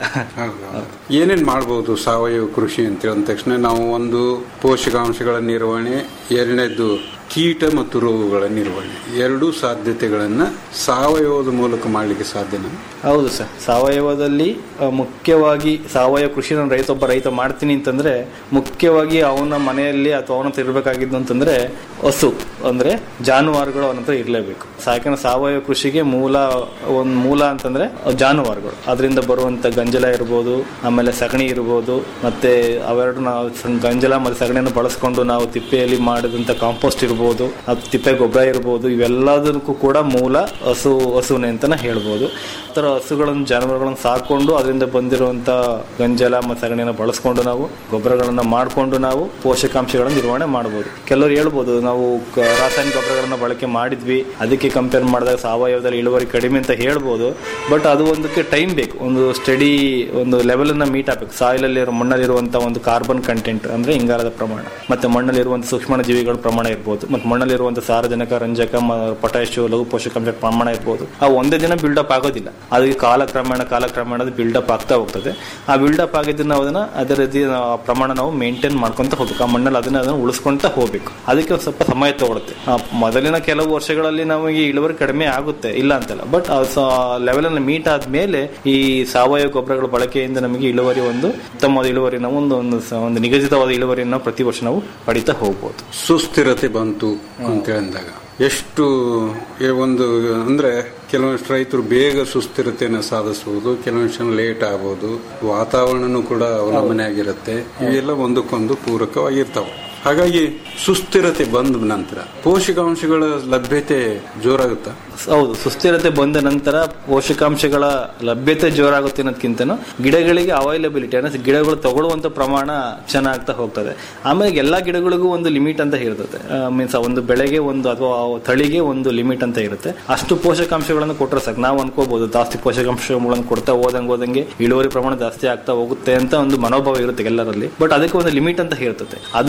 ಏನೇನ್ ಮಾಡಬಹುದು ಸಾವಯವ ಕೃಷಿ ಅಂತ ಹೇಳಿದ ತಕ್ಷಣ ನಾವು ಒಂದು ಪೋಷಕಾಂಶಗಳ ನಿರ್ವಹಣೆ ಎರಡನೇದು ಕೀಟ ಮತ್ತು ರೋಗಗಳ ನಿರ್ವಹಣೆ ಎರಡೂ ಸಾಧ್ಯತೆಗಳನ್ನ ಸಾವಯವದ ಮೂಲಕ ಮಾಡಲಿಕ್ಕೆ ಸಾಧ್ಯನಾ ಹೌದು ಸರ್ ಸಾವಯವದಲ್ಲಿ ಆ, ಮುಖ್ಯವಾಗಿ ಸಾವಯವ ಕೃಷಿ ನಾನು ರೈತ ಒಬ್ಬ ರೈತ ಮಾಡ್ತೀನಿ ಅಂತಂದ್ರೆ ಮುಖ್ಯವಾಗಿ ಅವನ ಮನೆಯಲ್ಲಿ ಅಥವಾ ಅವನ ಹತ್ರ ಇರಬೇಕಾಗಿದ್ದು ಅಂತಂದ್ರೆ ಹಸು ಅಂದ್ರೆ ಜಾನುವಾರುಗಳು ಅವನ ಹತ್ರ ಇರಲೇಬೇಕು ಯಾಕಂದ್ರೆ ಸಾವಯವ ಕೃಷಿಗೆ ಮೂಲ ಒಂದು ಮೂಲ ಅಂತಂದ್ರೆ ಜಾನುವಾರುಗಳು ಅದರಿಂದ ಬರುವಂತ ಗಂಜಲ ಇರ್ಬೋದು ಆಮೇಲೆ ಸಗಣಿ ಇರ್ಬೋದು ಮತ್ತೆ ಅವೆರಡು ನಾವು ಸ- ಗಂಜಲ ಮತ್ತೆ ಸಗಣಿಯನ್ನು ಬಳಸ್ಕೊಂಡು ನಾವು ತಿಪ್ಪೆಯಲ್ಲಿ ಮಾಡಿದಂತ ಕಾಂಪೋಸ್ಟ್ ಇರ್ಬೋದು ಅದು ತಿಪ್ಪೆ ಗೊಬ್ಬರ ಇರ್ಬೋದು ಇವೆಲ್ಲದಕ್ಕೂ ಕೂಡ ಮೂಲ ಹಸು ಹಸುನೆ ಅಂತಾನೆ ಹೇಳ್ಬೋದು ಆ ಥರ ಹಸುಗಳನ್ನು ಜಾನುವಾರುಗಳನ್ನು ಸಾಕೊಂಡು ಅದರಿಂದ ಬಂದಿರುವಂತ ಗಂಜಲ ಮತ್ತು ಸಗಣಿಯನ್ನು ಬಳಸ್ಕೊಂಡು ನಾವು ಗೊಬ್ಬರಗಳನ್ನ ಮಾಡಿಕೊಂಡು ನಾವು ಪೋಷಕಾಂಶಗಳನ್ನು ನಿರ್ವಹಣೆ ಮಾಡಬಹುದು ಕೆಲವರು ಹೇಳ್ಬೋದು ನಾವು ಕ- ರಾಸಾಯನಿಕ ಗೊಬ್ಬರಗಳನ್ನ ಬಳಕೆ ಮಾಡಿದ್ವಿ ಅದಕ್ಕೆ ಕಂಪೇರ್ ಮಾಡಿದಾಗ ಸಾವಯವದಲ್ಲಿ ಇಳುವರಿ ಕಡಿಮೆ ಅಂತ ಹೇಳ್ಬೋದು ಬಟ್ ಅದು ಒಂದಕ್ಕೆ ಟೈಮ್ ಬೇಕು ಒಂದು ಸ್ಟಡಿ ಒಂದು ಲೆವೆಲ್ ಅನ್ನ ಮೀಟ್ ಆಗ್ಬೇಕು ಸಾಯಿಲ್ ಅಲ್ಲಿ ಮಣ್ಣಲ್ಲಿರುವಂತಹ ಒಂದು ಕಾರ್ಬನ್ ಕಂಟೆಂಟ್ ಅಂದ್ರೆ ಇಂಗಾಲದ ಪ್ರಮಾಣ ಮತ್ತೆ ಮಣ್ಣಲ್ಲಿರುವಂತಹ ಸೂಕ್ಷ್ಮ ಜೀವಿಗಳ ಪ್ರಮಾಣ ಇರ್ಬೋದು ಮತ್ತೆ ಮಣ್ಣಲ್ಲಿರುವಂತಹ ಸಾರಜನಕ ರಂಜಕ ಪೊಟ್ಯಾಶಿಯೋ ಲಘು ಪೋಷಕಾಂಶ ಪ್ರಮಾಣ ಇರ್ಬೋದು ಆ ಒಂದೇ ದಿನ ಬಿಲ್ಡಪ್ ಆಗೋದಿಲ್ಲ ಅದಕ್ಕೆ ಕಾಲಕ್ರಮೇಣ ಕಾಲಕ್ರಮೇಣ ಅದು ಬಿಲ್ಡಪ್ ಆಗ್ತಾ ಹೋಗ್ತದೆ ಆ ಬಿಲ್ಡಪ್ ಆಗಿದ್ದನ್ನ ನಾವು ಅದನ್ನ ಅದೇ ರೀತಿ ನಾವು ಆ ಪ್ರಮಾಣ ನಾವು ಮೇಂಟೈನ್ ಮಾಡ್ಕೊಂತ ಹೋಗ್ಬೇಕು ಆ ಮಣ್ಣಲ್ಲಿ ಅದನ್ನ ಅದನ್ನ ಉಳಿಸ್ಕೊಂತ ಹೋಗ್ಬೇಕು ಅದಕ್ಕೆ ಒಂದ್ ಸ್ವಲ್ಪ ಸಮಯ ತಗೊಳುತ್ತೆ ಆ ಮೊದಲಿನ ಕೆಲವು ವರ್ಷಗಳಲ್ಲಿ ನಮಗೆ ಇಳುವರಿ ಕಡಿಮೆ ಆಗುತ್ತೆ ಇಲ್ಲ ಅಂತಲ್ಲ ಬಟ್ ಲೆವೆಲ್ ಅನ್ನು ಮೀಟ್ ಆದ್ಮೇಲೆ ಈ ಸಾವಯವ ಗೊಬ್ಬರಗಳ ಬಳಕೆಯಿಂದ ನಮಗೆ ಇಳುವರಿ ಒಂದು ಉತ್ತಮವಾದ ಇಳುವರಿ ನಾವು ಒಂದು ಒಂದು ಸ- ಒಂದು ನಿಗದಿತವಾದ ಇಳುವರಿಯನ್ನು ಪ್ರತಿ ವರ್ಷ ನಾವು ಪಡಿತಾ ಹೋಗ್ಬೋದು ಸುಸ್ಥಿರತೆ ಬಂತು ಅಂತ ಹೇಳಿದಾಗ ಎಷ್ಟು ಈ ಒಂದು ಅಂದ್ರೆ ಕೆಲವಷ್ಟು ರೈತರು ಬೇಗ ಸುಸ್ಥಿರತೆಯನ್ನು ಸಾಧಿಸಬಹುದು ಕೆಲವೊಂದು ಲೇಟ್ ಆಗ್ಬೋದು ವಾತಾವರಣನೂ ಕೂಡ ಅವಲಂಬನೆ ಆಗಿರುತ್ತೆ ಇವೆಲ್ಲ ಒಂದಕ್ಕೊಂದು ಪೂರಕವಾಗಿರ್ತಾವೆ ಹಾಗಾಗಿ ಸುಸ್ಥಿರತೆ ಬಂದ ನಂತರ ಪೋಷಕಾಂಶಗಳ ಲಭ್ಯತೆ ಜೋರಾಗುತ್ತಾ ಹೌದು ಸುಸ್ಥಿರತೆ ಬಂದ ನಂತರ ಪೋಷಕಾಂಶಗಳ ಲಭ್ಯತೆ ಜೋರಾಗುತ್ತೆ ಅನ್ನೋದಕ್ಕಿಂತನೂ ಗಿಡಗಳಿಗೆ ಅವೈಲಬಿಲಿಟಿ ಅಂದ್ರೆ ಗಿಡಗಳು ತಗೊಳ್ಳುವಂತ ಪ್ರಮಾಣ ಚೆನ್ನಾಗ್ತಾ ಹೋಗ್ತದೆ ಆಮೇಲೆ ಎಲ್ಲಾ ಗಿಡಗಳಿಗೂ ಒಂದು ಲಿಮಿಟ್ ಅಂತ ಇರ್ತದೆ ಮೀನ್ಸ್ ಒಂದು ಬೆಳೆಗೆ ಒಂದು ಅಥವಾ ಆ ತಳಿಗೆ ಒಂದು ಲಿಮಿಟ್ ಅಂತ ಇರುತ್ತೆ ಅಷ್ಟು ಪೋಷಕಾಂಶಗಳನ್ನು ಕೊಟ್ಟರೆ ಸಾಕು ನಾವು ಅನ್ಕೋಬಹುದು ಜಾಸ್ತಿ ಪೋಷಕಾಂಶಗಳನ್ನು ಕೊಡ್ತಾ ಹೋದಂಗೆ ಹೋದಂಗೆ ಇಳುವರಿ ಪ್ರಮಾಣ ಜಾಸ್ತಿ ಆಗ್ತಾ ಹೋಗುತ್ತೆ ಅಂತ ಒಂದು ಮನೋಭಾವ ಇರುತ್ತೆ ಎಲ್ಲರಲ್ಲಿ ಬಟ್ ಅದಕ್ಕೆ ಒಂದು ಲಿಮಿಟ್ ಅಂತ ಇರ್ತದೆ ಅದನ್ನ ಆ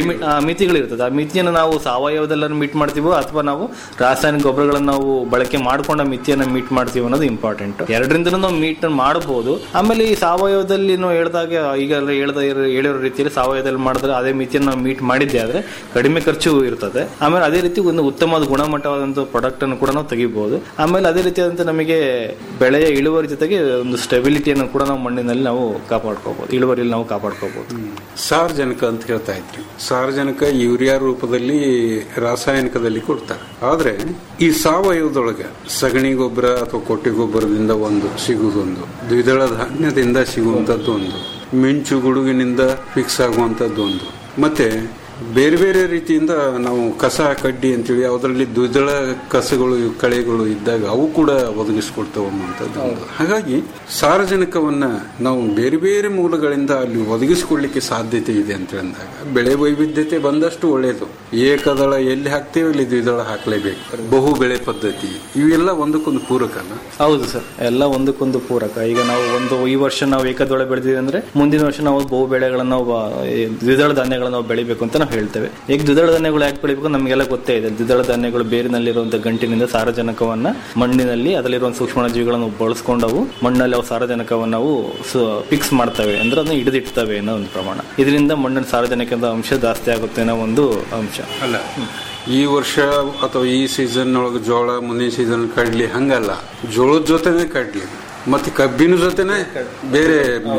ಲಿಮಿಟ್ ಮಿತಿಗಳಿರ್ತದೆ ಆ ಮಿತಿಯನ್ನು ನಾವು ಸಾವಯವದೆಲ್ಲ ಮೀಟ್ ಮಾಡ್ತೀವೋ ಅಥವಾ ನಾವು ರಾಸಾಯನಿಕ ಗೊಬ್ಬರಗಳನ್ನು ನಾವು ಬಳಕೆ ಮಾಡ್ಕೊಂಡ ಮಿತಿಯನ್ನು ಮೀಟ್ ಮಾಡ್ತೀವಿ ಅನ್ನೋದು ಇಂಪಾರ್ಟೆಂಟ್ ಎರಡರಿಂದಲೂ ನಾವು ಮೀಟ್ ಮಾಡಬಹುದು ಆಮೇಲೆ ಈ ಸಾವಯವದಲ್ಲಿ ನಾವು ಹೇಳ್ದಾಗ ಈಗ ಹೇಳ್ದ ಹೇಳಿರೋ ರೀತಿಯಲ್ಲಿ ಸಾವಯವದಲ್ಲಿ ಮಾಡಿದ್ರೆ ಅದೇ ಮಿತಿಯನ್ನು ನಾವು ಮೀಟ್ ಮಾಡಿದ್ದೆ ಆದ್ರೆ ಕಡಿಮೆ ಖರ್ಚು ಇರ್ತದೆ ಆಮೇಲೆ ಅದೇ ರೀತಿ ಒಂದು ಉತ್ತಮವಾದ ಗುಣಮಟ್ಟವಾದಂಥ ಪ್ರಾಡಕ್ಟ್ ಅನ್ನು ಕೂಡ ನಾವು ತೆಗಿಬಹುದು ಆಮೇಲೆ ಅದೇ ರೀತಿಯಾದಂಥ ನಮಗೆ ಬೆಳೆಯ ಇಳುವರಿ ಜೊತೆಗೆ ಒಂದು ಸ್ಟೆಬಿಲಿಟಿಯನ್ನು ಕೂಡ ನಾವು ಮಣ್ಣಿನಲ್ಲಿ ನಾವು ಕಾಪಾಡ್ಕೋಬಹುದು ಇಳುವರಿಯಲ್ಲಿ ನಾವು ಕಾಪಾಡ್ಕೋಬಹುದು ಸಾರ್ವಜನಿಕ ಅಂತ ಹೇಳ್ತಾ ಇದ್ರಿ ಸಾರ್ವಜನಿಕ ಯೂರಿಯಾ ರೂಪದಲ್ಲಿ ರಾಸಾಯನಿಕದಲ್ಲಿ ಕೊಡ್ತಾರೆ ಆದ್ರೆ ಈ ಸಾವಯವದೊಳಗೆ ಸಗಣಿ ಗೊಬ್ಬರ ಅಥವಾ ಕೊಟ್ಟಿ ಗೊಬ್ಬರದಿಂದ ಒಂದು ಸಿಗುವುದೊಂದು ದ್ವಿದಳ ಧಾನ್ಯದಿಂದ ಸಿಗುವಂತದ್ದು ಒಂದು ಮಿಂಚು ಗುಡುಗಿನಿಂದ ಫಿಕ್ಸ್ ಆಗುವಂತದ್ದು ಒಂದು ಮತ್ತೆ ಬೇರೆ ಬೇರೆ ರೀತಿಯಿಂದ ನಾವು ಕಸ ಕಡ್ಡಿ ಅಂತೇಳಿ ಅದರಲ್ಲಿ ದ್ವಿದಳ ಕಸಗಳು ಕಳೆಗಳು ಇದ್ದಾಗ ಅವು ಕೂಡ ಒದಗಿಸ್ಕೊಡ್ತಾವ ಅನ್ನುವಂಥದ್ದು ಒಂದು. ಹಾಗಾಗಿ ಸಾರ್ವಜನಿಕವನ್ನ ನಾವು ಬೇರೆ ಬೇರೆ ಮೂಲಗಳಿಂದ ಅಲ್ಲಿ ಒದಗಿಸಿಕೊಡ್ಲಿಕ್ಕೆ ಸಾಧ್ಯತೆ ಇದೆ ಅಂತ ಅಂದಾಗ ಬೆಳೆ ವೈವಿಧ್ಯತೆ ಬಂದಷ್ಟು ಒಳ್ಳೆಯದು ಏಕದಳ ಎಲ್ಲಿ ಹಾಕ್ತೇವೆ ಅಲ್ಲಿ ದ್ವಿದಳ ಹಾಕ್ಲೇಬೇಕು ಬಹು ಬೆಳೆ ಪದ್ಧತಿ ಇವೆಲ್ಲ ಒಂದಕ್ಕೊಂದು ಪೂರಕ ಅಲ್ಲ ಹೌದು ಸರ್ ಎಲ್ಲ ಒಂದಕ್ಕೊಂದು ಪೂರಕ ಈಗ ನಾವು ಒಂದು ಈ ವರ್ಷ ನಾವು ಏಕದೊಳೆ ಬೆಳೆದಿವಿ ಅಂದ್ರೆ ಮುಂದಿನ ವರ್ಷ ನಾವು ಬಹು ಬೆಳೆಗಳನ್ನ ನಾವು ಬ- ಈ ದ್ವಿದಳ ಧಾನ್ಯಗಳನ್ನ ನಾವು ಬೆಳಿಬೇಕು ಅಂತ ನಾವು ಹೇಳ್ತೇವೆ ಈಗ ದ್ವಿದಳ ಧಾನ್ಯಗಳು ಯಾಕೆ ಬೆಳಿಬೇಕು ನಮಗೆಲ್ಲ ಗೊತ್ತೇ ಇದೆ ದ್ವಿದಳ ಧಾನ್ಯಗಳು ಬೇರಿನಲ್ಲಿರುವಂತಹ ಗಂಟಿನಿಂದ ಸಾರಜನಕವನ್ನ ಮಣ್ಣಿನಲ್ಲಿ ಅದರಲ್ಲಿರುವಂತಹ ಸೂಕ್ಷ್ಮ ಜೀವಿಗಳನ್ನು ಬಳಸ್ಕೊಂಡು ಅವು ಮಣ್ಣಲ್ಲಿ ಅವು ಸಾರಜನಕವನ್ನು ನಾವು ಫಿಕ್ಸ್ ಮಾಡ್ತವೆ ಅಂದ್ರೆ ಅದನ್ನ ಹಿಡಿದಿಡ್ತವೆ ಅನ್ನೋ ಒಂದು ಪ್ರಮಾಣ ಇದರಿಂದ ಮಣ್ಣಿನ ಸಾರಜನಕದ ಅಂಶ ಜಾಸ್ತಿ ಆಗುತ್ತೆ ಅನ್ನೋ ಒಂದು ಅಂಶ ಅಲ್ಲ ಈ ವರ್ಷ ಅಥವಾ ಈ ಸೀಸನ್ ಒಳಗೆ ಜೋಳ ಮುಂದಿನ ಸೀಸನ್ ಕಡ್ಲಿ ಹಂಗಲ್ಲ ಜೋಳದ ಜೊತೆನೆ ಕಡ್ಲಿ ಮತ್ತೆ ಕಬ್ಬಿನ ಜೊತೆನೆ ಬೇರೆ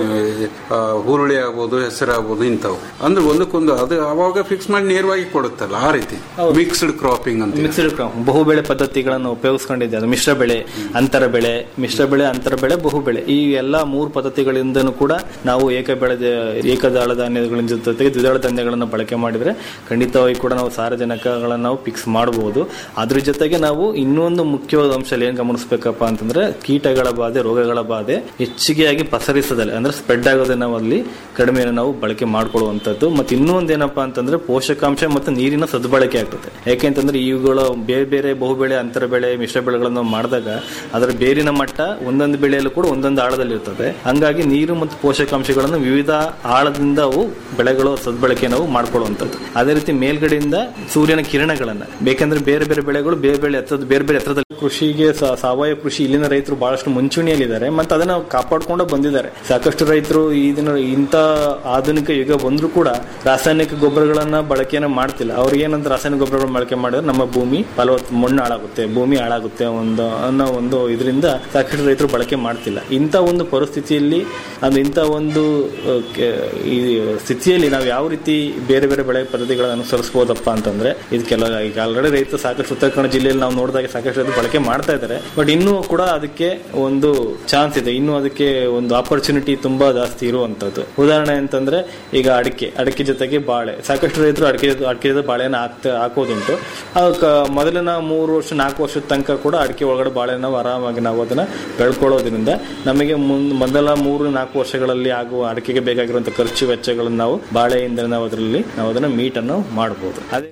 ಆ, ಹುರುಳಿ ಆಗ್ಬೋದು ಹೆಸರು ಆಗ್ಬೋದು ಇಂಥವು ಅಂದ್ರೆ ಒಂದಕ್ಕೊಂದು ಅದು ಅವಾಗ ಫಿಕ್ಸ್ ಮಾಡಿ ನೇರವಾಗಿ ಕೊಡುತ್ತಲ್ಲ ಆ ರೀತಿ ಮಿಕ್ಸ್ಡ್ ಕ್ರಾಪಿಂಗ್ ಅಂತ ಮಿಕ್ಸ್ಡ್ ಕ್ರಾಪ್ ಬಹು ಬೆಳೆ ಪದ್ಧತಿಗಳನ್ನು ಉಪಯೋಗಿಸ್ಕೊಂಡಿದ್ದೆ ಅದು ಮಿಶ್ರ ಬೆಳೆ ಅಂತರ ಬೆಳೆ ಮಿಶ್ರ ಬೆಳೆ ಅಂತರ ಬೆಳೆ ಬಹು ಬೆಳೆ ಈ ಎಲ್ಲಾ ಮೂರು ಪದ್ಧತಿಗಳಿಂದನೂ ಕೂಡ ನಾವು ಏಕ ಬೆಳೆ ಏಕದಾಳ ಧಾನ್ಯಗಳ ಜೊತೆಗೆ ದ್ವಿದಳ ಧಾನ್ಯಗಳನ್ನು ಬಳಕೆ ಮಾಡಿದ್ರೆ ಖಂಡಿತವಾಗಿ ಕೂಡ ನಾವು ಸಾರಜನಕಗಳನ್ನು ನಾವು ಫಿಕ್ಸ್ ಮಾಡಬಹುದು ಅದ್ರ ಜೊತೆಗೆ ನಾವು ಇನ್ನೊಂದು ಮುಖ್ಯವಾದ ಅಂಶ ಏನ್ ಗಮನಿಸಬೇಕಪ್ಪ ಅಂತಂದ್ರೆ ಕೀಟಗಳ ಬಾಧೆ ರೋಗಗಳ ಬಾಧೆ ಹೆಚ್ಚಿಗೆಯಾಗಿ ಪಸರಿಸದಲ್ಲ ಅಂದ್ರೆ ಸ್ಪ್ರೆಡ್ ಆಗೋದನ್ನ ನಾವು ಅಲ್ಲಿ ಕಡಿಮೆಯನ್ನು ನಾವು ಬಳಕೆ ಮಾಡ್ಕೊಳ್ಳುವಂಥದ್ದು ಮತ್ತೆ ಇನ್ನೂ ಒಂದೇನಪ್ಪ ಅಂತಂದ್ರೆ ಪೋಷಕಾಂಶ ಮತ್ತು ನೀರಿನ ಸದ್ಬಳಕೆ ಆಗ್ತದೆ ಯಾಕೆಂತಂದ್ರೆ ಇವುಗಳ ಬೇರೆ ಬೇರೆ ಬಹುಬೆಳೆ ಅಂತರ ಬೆಳೆ ಮಿಶ್ರ ಬೆಳೆಗಳನ್ನು ನಾವು ಮಾಡಿದಾಗ ಅದರ ಬೇರಿನ ಮಟ್ಟ ಒಂದೊಂದು ಬೆಳೆಯಲ್ಲೂ ಕೂಡ ಒಂದೊಂದು ಆಳದಲ್ಲಿ ಇರ್ತದೆ ಹಂಗಾಗಿ ನೀರು ಮತ್ತು ಪೋಷಕಾಂಶಗಳನ್ನು ವಿವಿಧ ಆಳದಿಂದ ಅವು ಬೆಳೆಗಳು ಸದ್ಬಳಕೆ ನಾವು ಮಾಡ್ಕೊಳ್ಳುವಂಥದ್ದು ಅದೇ ರೀತಿ ಮೇಲ್ಗಡೆಯಿಂದ ಸೂರ್ಯನ ಕಿರಣಗಳನ್ನ ಬೇಕಂದ್ರೆ ಬೇರೆ ಬೇರೆ ಬೆಳೆಗಳು ಬೇರೆ ಬೇರೆ ಎತ್ತರದ ಬೇರೆ ಬೇರೆ ಎತ್ತರದಲ್ಲಿ ಕೃಷಿಗೆ ಸ- ಸಾವಯವ ಕೃಷಿ ಇಲ್ಲಿನ ರೈತರು ಬಹಳಷ್ಟು ಮುಂಚೂಣಿಯಲ್ಲಿದ್ದಾರೆ ಮತ್ತೆ ಅದನ್ನ ಕಾಪಾಡ್ಕೊಂಡು ಬಂದಿದ್ದಾರೆ ಸಾಕಷ್ಟು ರೈತರು ಈ ದಿನ ಇಂಥ ಆಧುನಿಕ ಯುಗ ಬಂದರೂ ಕೂಡ ರಾಸಾಯನಿಕ ಗೊಬ್ಬರಗಳನ್ನ ಬಳಕೆಯನ್ನ ಮಾಡ್ತಿಲ್ಲ ಅವ್ರಿಗೆ ಏನಂತ ರಾಸಾಯನಿಕ ಗೊಬ್ಬರಗಳ ಬಳಕೆ ಮಾಡಿದ್ರೆ ನಮ್ಮ ಭೂಮಿ ಫಲವತ್ ಮಣ್ಣು ಹಾಳಾಗುತ್ತೆ ಭೂಮಿ ಹಾಳಾಗುತ್ತೆ ಒಂದು ಅನ್ನೋ ಒಂದು ಇದರಿಂದ ಸಾಕಷ್ಟು ರೈತರು ಬಳಕೆ ಮಾಡ್ತಿಲ್ಲ ಇಂಥ ಒಂದು ಪರಿಸ್ಥಿತಿಯಲ್ಲಿ ಅದು ಇಂಥ ಒಂದು ಅಹ್, ಕೆ- ಈ ಸ್ಥಿತಿಯಲ್ಲಿ ನಾವು ಯಾವ ರೀತಿ ಬೇರೆ ಬೇರೆ ಬೆಳೆ ಪದ್ಧತಿಗಳನ್ನು ಅನುಸರಿಸಬಹುದಪ್ಪ ಅಂತಂದ್ರೆ ಇದು ಕೆಲವು ಈಗ ಆಲ್ರೆಡಿ ರೈತರು ಸಾಕಷ್ಟು ಉತ್ತರ ಕನ್ನಡ ಜಿಲ್ಲೆಯಲ್ಲಿ ನಾವು ನೋಡಿದಾಗ ಸಾಕಷ್ಟು ರೈತರು ಬಳಕೆ ಮಾಡ್ತಾ ಇದ್ದಾರೆ ಬಟ್ ಇನ್ನೂ ಕೂಡ ಅದಕ್ಕೆ ಒಂದು ಚಾನ್ಸ್ ಇದೆ ಇನ್ನೂ ಅದಕ್ಕೆ ಒಂದು ಆಪರ್ಚುನಿಟಿ ತುಂಬಾ ಜಾಸ್ತಿ ಇರುವಂತದ್ದು ಉದಾಹರಣೆ ಅಂತಂದ್ರೆ ಈಗ ಅಡಿಕೆ ಅಡಿಕೆ ಜೊತೆಗೆ ಬಾಳೆ ಸಾಕಷ್ಟು ರೈತರು ಅಡಿಕೆ ಜೊತೆ- ಅಡಿಕೆ ಜೊತೆ ಬಾಳೆನ ಹಾಕ್ತಾ ಹಾಕೋದುಂಟು ಅದಕ್ಕೆ ಮೊದಲಿನ ಮೂರು ವರ್ಷ ನಾಲ್ಕು ವರ್ಷದ ತನಕ ಕೂಡ ಅಡಿಕೆ ಒಳಗಡೆ ಬಾಳೆ ನಾವು ಆರಾಮಾಗಿ ನಾವು ಅದನ್ನ ಬೆಳ್ಕೊಳ್ಳೋದ್ರಿಂದ ನಮಗೆ ಮುಂದ್ ಮೊದಲ ಮೂರು ನಾಲ್ಕು ವರ್ಷಗಳಲ್ಲಿ ಆಗುವ ಅಡಿಕೆಗೆ ಬೇಕಾಗಿರುವಂತಹ ಖರ್ಚು ವೆಚ್ಚಗಳನ್ನು ನಾವು ಬಾಳೆಯಿಂದ ನಾವು ಅದರಲ್ಲಿ ನಾವು ಅದನ್ನ ಮೀಟ್ ಅನ್ನು ಮಾಡಬಹುದು ಅದೇ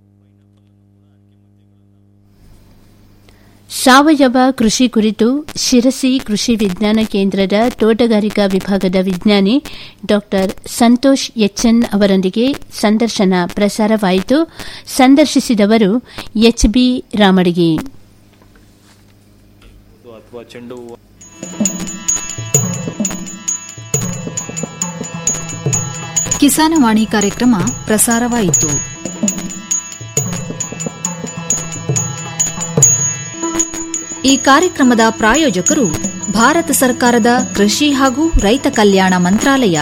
ಸಾವಯವ ಕೃಷಿ ಕುರಿತು ಶಿರಸಿ ಕೃಷಿ ವಿಜ್ಞಾನ ಕೇಂದ್ರದ ತೋಟಗಾರಿಕಾ ವಿಭಾಗದ ವಿಜ್ಞಾನಿ ಡಾ ಸಂತೋಷ್ ಎಚ್ಎನ್ ಅವರೊಂದಿಗೆ ಸಂದರ್ಶನ ಪ್ರಸಾರವಾಯಿತು ಸಂದರ್ಶಿಸಿದವರು ಎಚ್ಬಿ ರಾಮಡಿಗಿ ಅಥವಾ ಚೆಂಡು ಹೂವು ಕಿಸಾನವಾಣಿ ಕಾರ್ಯಕ್ರಮ ಪ್ರಸಾರವಾಯಿತು ಈ ಕಾರ್ಯಕ್ರಮದ ಪ್ರಾಯೋಜಕರು ಭಾರತ ಸರ್ಕಾರದ ಕೃಷಿ ಹಾಗೂ ರೈತ ಕಲ್ಯಾಣ ಮಂತ್ರಾಲಯ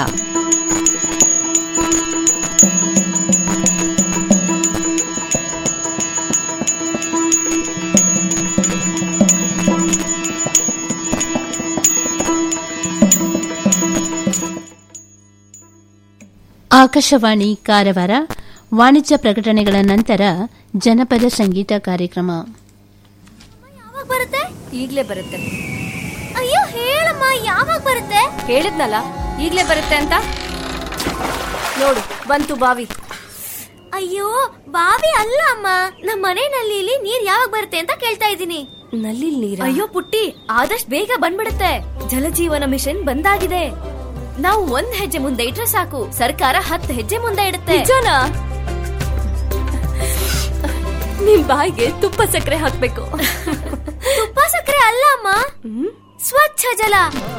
ಆಕಾಶವಾಣಿ ಕಾರವಾರ ವಾಣಿಜ್ಯ ಪ್ರಕಟಣೆಗಳ ನಂತರ ಜನಪದ ಸಂಗೀತ ಕಾರ್ಯಕ್ರಮ ಯಾವಾಗ ಬರುತ್ತೆ ಈಗ್ಲೇ ಬರುತ್ತೆ ಅಯ್ಯೋ ಹೇಳಮ್ಮ ಯಾವಾಗ ಬರುತ್ತೆ ಹೇಳಿದ್ನಲ್ಲ ಈಗ್ಲೇ ಬರುತ್ತೆ ಅಂತ ನೋಡು ಬಂತು ಬಾವಿ ಅಯ್ಯೋ ಬಾವಿ ಅಲ್ಲ ಅಮ್ಮ ನಮ್ಮ ಮನೆ ನಲ್ಲಿಲಿ ನೀರ್ ಯಾವಾಗ ಬರುತ್ತೆ ಅಂತ ಕೇಳ್ತಾ ಇದ್ದೀನಿ ನಲ್ಲಿ ನೀರ ಅಯ್ಯೋ ಪುಟ್ಟಿ ಆದಷ್ಟು ಬೇಗ ಬಂದ್ಬಿಡುತ್ತೆ ಜಲಜೀವನ ಮಿಷನ್ ಬಂದಾಗಿದೆ ನಾವು ಒಂದ್ ಹೆಜ್ಜೆ ಮುಂದೆ ಇಟ್ರೆ ಸಾಕು ಸರ್ಕಾರ ಹತ್ತು ಹೆಜ್ಜೆ ಮುಂದೆ ಇಡುತ್ತೆ ನಿಮ್ ಬಾಯಿಗೆ ತುಪ್ಪ ಸಕ್ಕರೆ ಹಾಕ್ಬೇಕು ತುಪ್ಪ ಸಕ್ಕರೆ ಅಲ್ಲ ಅಮ್ಮ ಸ್ವಚ್ಛ ಜಲ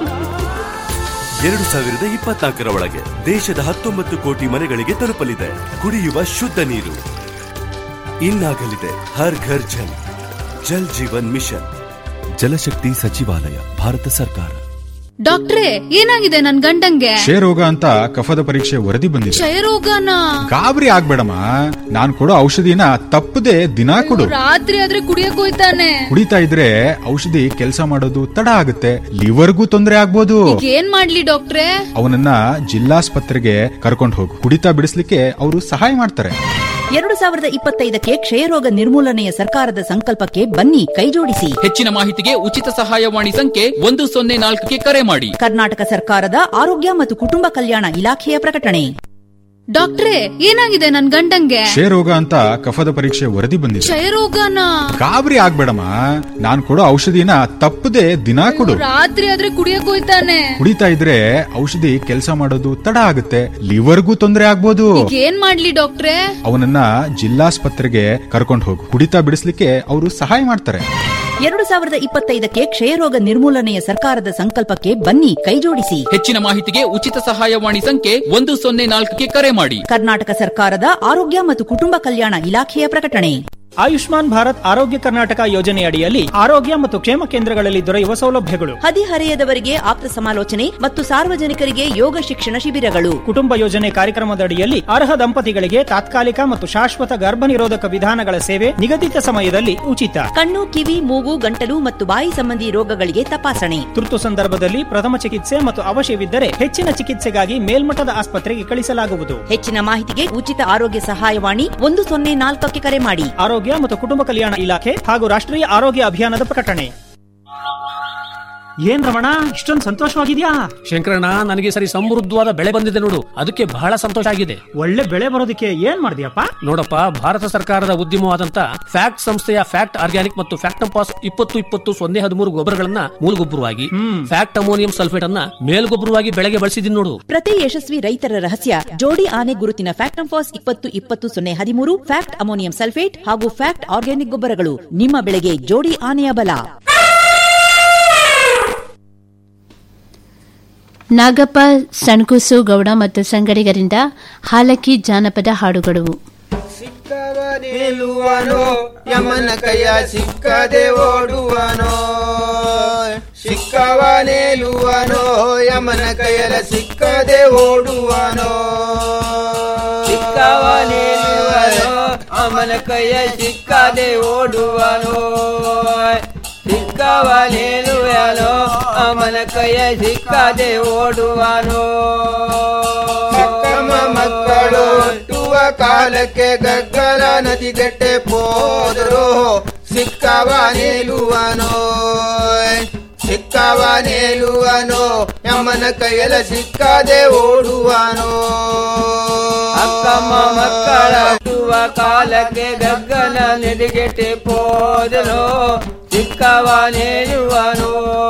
ಎರಡು ಸಾವಿರದ ಇಪ್ಪತ್ನಾಲ್ಕರ ಒಳಗೆ ದೇಶದ ಹತ್ತೊಂಬತ್ತು ಕೋಟಿ ಮನೆಗಳಿಗೆ ತಲುಪಲಿದೆ ಕುಡಿಯುವ ಶುದ್ಧ ನೀರು ಇನ್ನಾಗಲಿದೆ ಹರ್ ಘರ್ ಜಲ್ ಜಲ್ ಜೀವನ್ ಮಿಷನ್ ಜಲಶಕ್ತಿ ಸಚಿವಾಲಯ ಭಾರತ ಸರ್ಕಾರ ಡಾಕ್ಟ್ರೇ ಏನಾಗಿದೆ ನನ್ ಗಂಡಂಗೆ ಕ್ಷಯರೋಗ ಅಂತ ಕಫದ ಪರೀಕ್ಷೆ ವರದಿ ಬಂದಿದೆ ಕ್ಷಯರೋಗನ ಗಾಬರಿ ಆಗ್ಬೇಡಮ್ಮ ನಾನ್ ಕೊಡೋ ಔಷಧಿನ ತಪ್ಪದೆ ದಿನಾ ಕೊಡು ರಾತ್ರಿ ಆದ್ರೆ ಕುಡಿಯಕ್ ಹೋಯ್ತಾನೆ ಕುಡಿತಾ ಇದ್ರೆ ಔಷಧಿ ಕೆಲಸ ಮಾಡೋದು ತಡ ಆಗುತ್ತೆ ಲಿವರ್ಗೂ ತೊಂದರೆ ಆಗ್ಬೋದು ಈಗ ಏನ್ ಮಾಡ್ಲಿ ಡಾಕ್ಟ್ರೇ ಅವನನ್ನ ಜಿಲ್ಲಾಸ್ಪತ್ರೆಗೆ ಕರ್ಕೊಂಡು ಹೋಗು ಕುಡಿತಾ ಬಿಡಿಸ್ಲಿಕ್ಕೆ ಅವರು ಸಹಾಯ ಮಾಡ್ತಾರೆ ಎರಡು ಸಾವಿರದ ಇಪ್ಪತ್ತೈದಕ್ಕೆ ಕ್ಷಯರೋಗ ನಿರ್ಮೂಲನೆಯ ಸರ್ಕಾರದ ಸಂಕಲ್ಪಕ್ಕೆ ಬನ್ನಿ ಕೈಜೋಡಿಸಿ ಹೆಚ್ಚಿನ ಮಾಹಿತಿಗೆ ಉಚಿತ ಸಹಾಯವಾಣಿ ಸಂಖ್ಯೆ ಒಂದು ಸೊನ್ನೆ ನಾಲ್ಕಕ್ಕೆ ಕರೆ ಮಾಡಿ ಕರ್ನಾಟಕ ಸರ್ಕಾರದ ಆರೋಗ್ಯ ಮತ್ತು ಕುಟುಂಬ ಕಲ್ಯಾಣ ಇಲಾಖೆಯ ಪ್ರಕಟಣೆ ಡಾಕ್ಟ್ರೇ ಏನಾಗಿದೆ ನನ್ ಗಂಡಂಗೆ ಕ್ಷಯರೋಗ ಅಂತ ಕಫದ ಪರೀಕ್ಷೆ ವರದಿ ಬಂದಿದೆ ಕ್ಷಯರೋಗನ ಗಾಬರಿ ಆಗ್ಬೇಡಮ್ಮ ನಾನ್ ಕೊಡೋ ಔಷಧಿನ ತಪ್ಪದೆ ದಿನಾ ಕೊಡು ರಾತ್ರಿ ಆದ್ರೆ ಕುಡಿಯಕ್ ಹೋಯ್ತಾನೆ ಕುಡಿತಾ ಇದ್ರೆ ಔಷಧಿ ಕೆಲಸ ಮಾಡೋದು ತಡ ಆಗುತ್ತೆ ಲಿವರ್ಗೂ ತೊಂದರೆ ಆಗ್ಬೋದು ಈಗ ಏನ್ ಮಾಡ್ಲಿ ಡಾಕ್ಟ್ರೇ ಅವನನ್ನ ಜಿಲ್ಲಾಸ್ಪತ್ರೆಗೆ ಕರ್ಕೊಂಡು ಹೋಗು ಕುಡಿತಾ ಬಿಡಿಸ್ಲಿಕ್ಕೆ ಅವರು ಸಹಾಯ ಮಾಡ್ತಾರೆ ಎರಡು ಸಾವಿರದ ಇಪ್ಪತ್ತೈದಕ್ಕೆ ಕ್ಷಯರೋಗ ನಿರ್ಮೂಲನೆಯ ಸರ್ಕಾರದ ಸಂಕಲ್ಪಕ್ಕೆ ಬನ್ನಿ ಕೈಜೋಡಿಸಿ ಹೆಚ್ಚಿನ ಮಾಹಿತಿಗೆ ಉಚಿತ ಸಹಾಯವಾಣಿ ಸಂಖ್ಯೆ ಒಂದು ಸೊನ್ನೆ ನಾಲ್ಕಕ್ಕೆ ಕರೆ ಮಾಡಿ ಕರ್ನಾಟಕ ಸರ್ಕಾರದ ಆರೋಗ್ಯ ಮತ್ತು ಕುಟುಂಬ ಕಲ್ಯಾಣ ಇಲಾಖೆಯ ಪ್ರಕಟಣೆ ಆಯುಷ್ಮಾನ್ ಭಾರತ್ ಆರೋಗ್ಯ ಕರ್ನಾಟಕ ಯೋಜನೆಯಡಿಯಲ್ಲಿ ಆರೋಗ್ಯ ಮತ್ತು ಕ್ಷೇಮ ಕೇಂದ್ರಗಳಲ್ಲಿ ದೊರೆಯುವ ಸೌಲಭ್ಯಗಳು ಹದಿಹರೆಯದವರಿಗೆ ಆಪ್ತ ಸಮಾಲೋಚನೆ ಮತ್ತು ಸಾರ್ವಜನಿಕರಿಗೆ ಯೋಗ ಶಿಕ್ಷಣ ಶಿಬಿರಗಳು ಕುಟುಂಬ ಯೋಜನೆ ಕಾರ್ಯಕ್ರಮದಡಿಯಲ್ಲಿ ಅರ್ಹ ದಂಪತಿಗಳಿಗೆ ತಾತ್ಕಾಲಿಕ ಮತ್ತು ಶಾಶ್ವತ ಗರ್ಭ ನಿರೋಧಕ ವಿಧಾನಗಳ ಸೇವೆ ನಿಗದಿತ ಸಮಯದಲ್ಲಿ ಉಚಿತ ಕಣ್ಣು ಕಿವಿ ಮೂಗು ಗಂಟಲು ಮತ್ತು ಬಾಯಿ ಸಂಬಂಧಿ ರೋಗಗಳಿಗೆ ತಪಾಸಣೆ ತುರ್ತು ಸಂದರ್ಭದಲ್ಲಿ ಪ್ರಥಮ ಚಿಕಿತ್ಸೆ ಮತ್ತು ಅವಶ್ಯವಿದ್ದರೆ ಹೆಚ್ಚಿನ ಚಿಕಿತ್ಸೆಗಾಗಿ ಮೇಲ್ಮಟ್ಟದ ಆಸ್ಪತ್ರೆಗೆ ಕಳಿಸಲಾಗುವುದು ಹೆಚ್ಚಿನ ಮಾಹಿತಿಗೆ ಉಚಿತ ಆರೋಗ್ಯ ಸಹಾಯವಾಣಿ ಒಂದು ಸೊನ್ನೆ ನಾಲ್ಕಕ್ಕೆ ಕರೆ ಮಾಡಿ ಆರೋಗ್ಯ ಮತ್ತು ಕುಟುಂಬ ಕಲ್ಯಾಣ ಇಲಾಖೆ ಹಾಗೂ ರಾಷ್ಟ್ರೀಯ ಆರೋಗ್ಯ ಅಭಿಯಾನದ ಪ್ರಕಟಣೆ ಏನ್ ರಮಣ ಇಷ್ಟೊಂದು ಸಂತೋಷವಾಗಿದ್ಯಾ ಶಂಕರಣ್ಣ ನನಗೆ ಈ ಸರಿ ಸಮೃದ್ಧವಾದ ಬೆಳೆ ಬಂದಿದೆ ನೋಡು ಅದಕ್ಕೆ ಬಹಳ ಸಂತೋಷ ಆಗಿದೆ ಒಳ್ಳೆ ಬೆಳೆ ಬರೋದಕ್ಕೆ ಏನ್ ಮಾಡಿದ್ಯಪ್ಪ ನೋಡಪ್ಪ ಭಾರತ ಸರ್ಕಾರದ ಉದ್ಯಮವಾದಂತ ಫ್ಯಾಕ್ಟ್ ಸಂಸ್ಥೆಯ ಫ್ಯಾಕ್ಟ್ ಆರ್ಗ್ಯಾನಿಕ್ ಮತ್ತು ಫ್ಯಾಕ್ಟ್ ಪಾಸ್ ಇಪ್ಪತ್ತು ಇಪ್ಪತ್ತು ಸೊನ್ನೆ ಹದಿಮೂರು ಗೊಬ್ಬರಗಳನ್ನ ಮೂಲಗೊಬ್ಬರವಾಗಿ ಫ್ಯಾಕ್ಟ್ ಅಮೋನಿಯಂ ಸಲ್ಫೇಟ್ ಅನ್ನ ಮೇಲ್ಗೊಬ್ಬರವಾಗಿ ಬೆಳೆಗೆ ಬಳಸಿದೀನಿ ನೋಡು ಪ್ರತಿ ಯಶಸ್ವಿ ರೈತರ ರಹಸ್ಯ ಜೋಡಿ ಆನೆ ಗುರುತಿನ ಫ್ಯಾಕ್ಟ್ ಫಾಸ್ ಇಪ್ಪತ್ತು ಇಪ್ಪತ್ತು ಸೊನ್ನೆ ಹದಿಮೂರು ಫ್ಯಾಕ್ಟ್ ಅಮೋನಿಯಂ ಸಲ್ಫೇಟ್ ಹಾಗೂ ಫ್ಯಾಕ್ಟ್ ಆರ್ಗ್ಯಾನಿಕ್ ಗೊಬ್ಬರಗಳು ನಿಮ್ಮ ಬೆಳೆಗೆ ಜೋಡಿ ಆನೆಯ ಬಲ ನಾಗಪ್ಪ ಸಣ್ಕುಸು ಗೌಡ ಮತ್ತು ಸಂಗಡಿಗರಿಂದ ಹಾಲಕ್ಕಿ ಜಾನಪದ ಹಾಡುಗಳು ನಿಲ್ಲುವನೋ ಯಮನ ಕೈಯ ಸಿಕ್ಕದೆ ಓಡುವನೋ ಸಿಕ್ಕವನೇಲುವನೋ ಯಮನ ಕೈಯಲ ಸಿಕ್ಕದೆ ಓಡುವನೋ ಸಿಕ್ಕವನೇಲುವನೋ ಅಮನ ಕೈಯ ಸಿಕ್ಕದೆ ಓಡುವನೋ ಸಿಕ್ಕವನೇಲುವನೋ ಅಮನ ಕೈಯ ಸಿಕ್ಕದೆ ಓಡುವನೋ ಮಕ್ಕಮ ಮಕ್ಕಳು ಹುಟ್ಟುವ ಕಾಲಕ್ಕೆ ಗಗ್ಗಲ ನದಿಗೆಟ್ಟೆ ಹೋದರು ಸಿಕ್ಕವ ನಿಲ್ಲುವನೋ ಸಿಕ್ಕವ ನಿಲ್ಲುವನೋ ಯಮನ ಕೈಯಲ ಸಿಕ್ಕದೆ ಓಡುವನೋ ಅಕ್ಕಮ್ಮ ಮಕ್ಕಳ ಹುಟ್ಟುವ ಕಾಲಕ್ಕೆ ಗಗ್ಗನ ನದಿಗೆಟ್ಟೆ ಹೋದರು ಸಿಕ್ಕವ ನಿಲ್ಲುವನೋ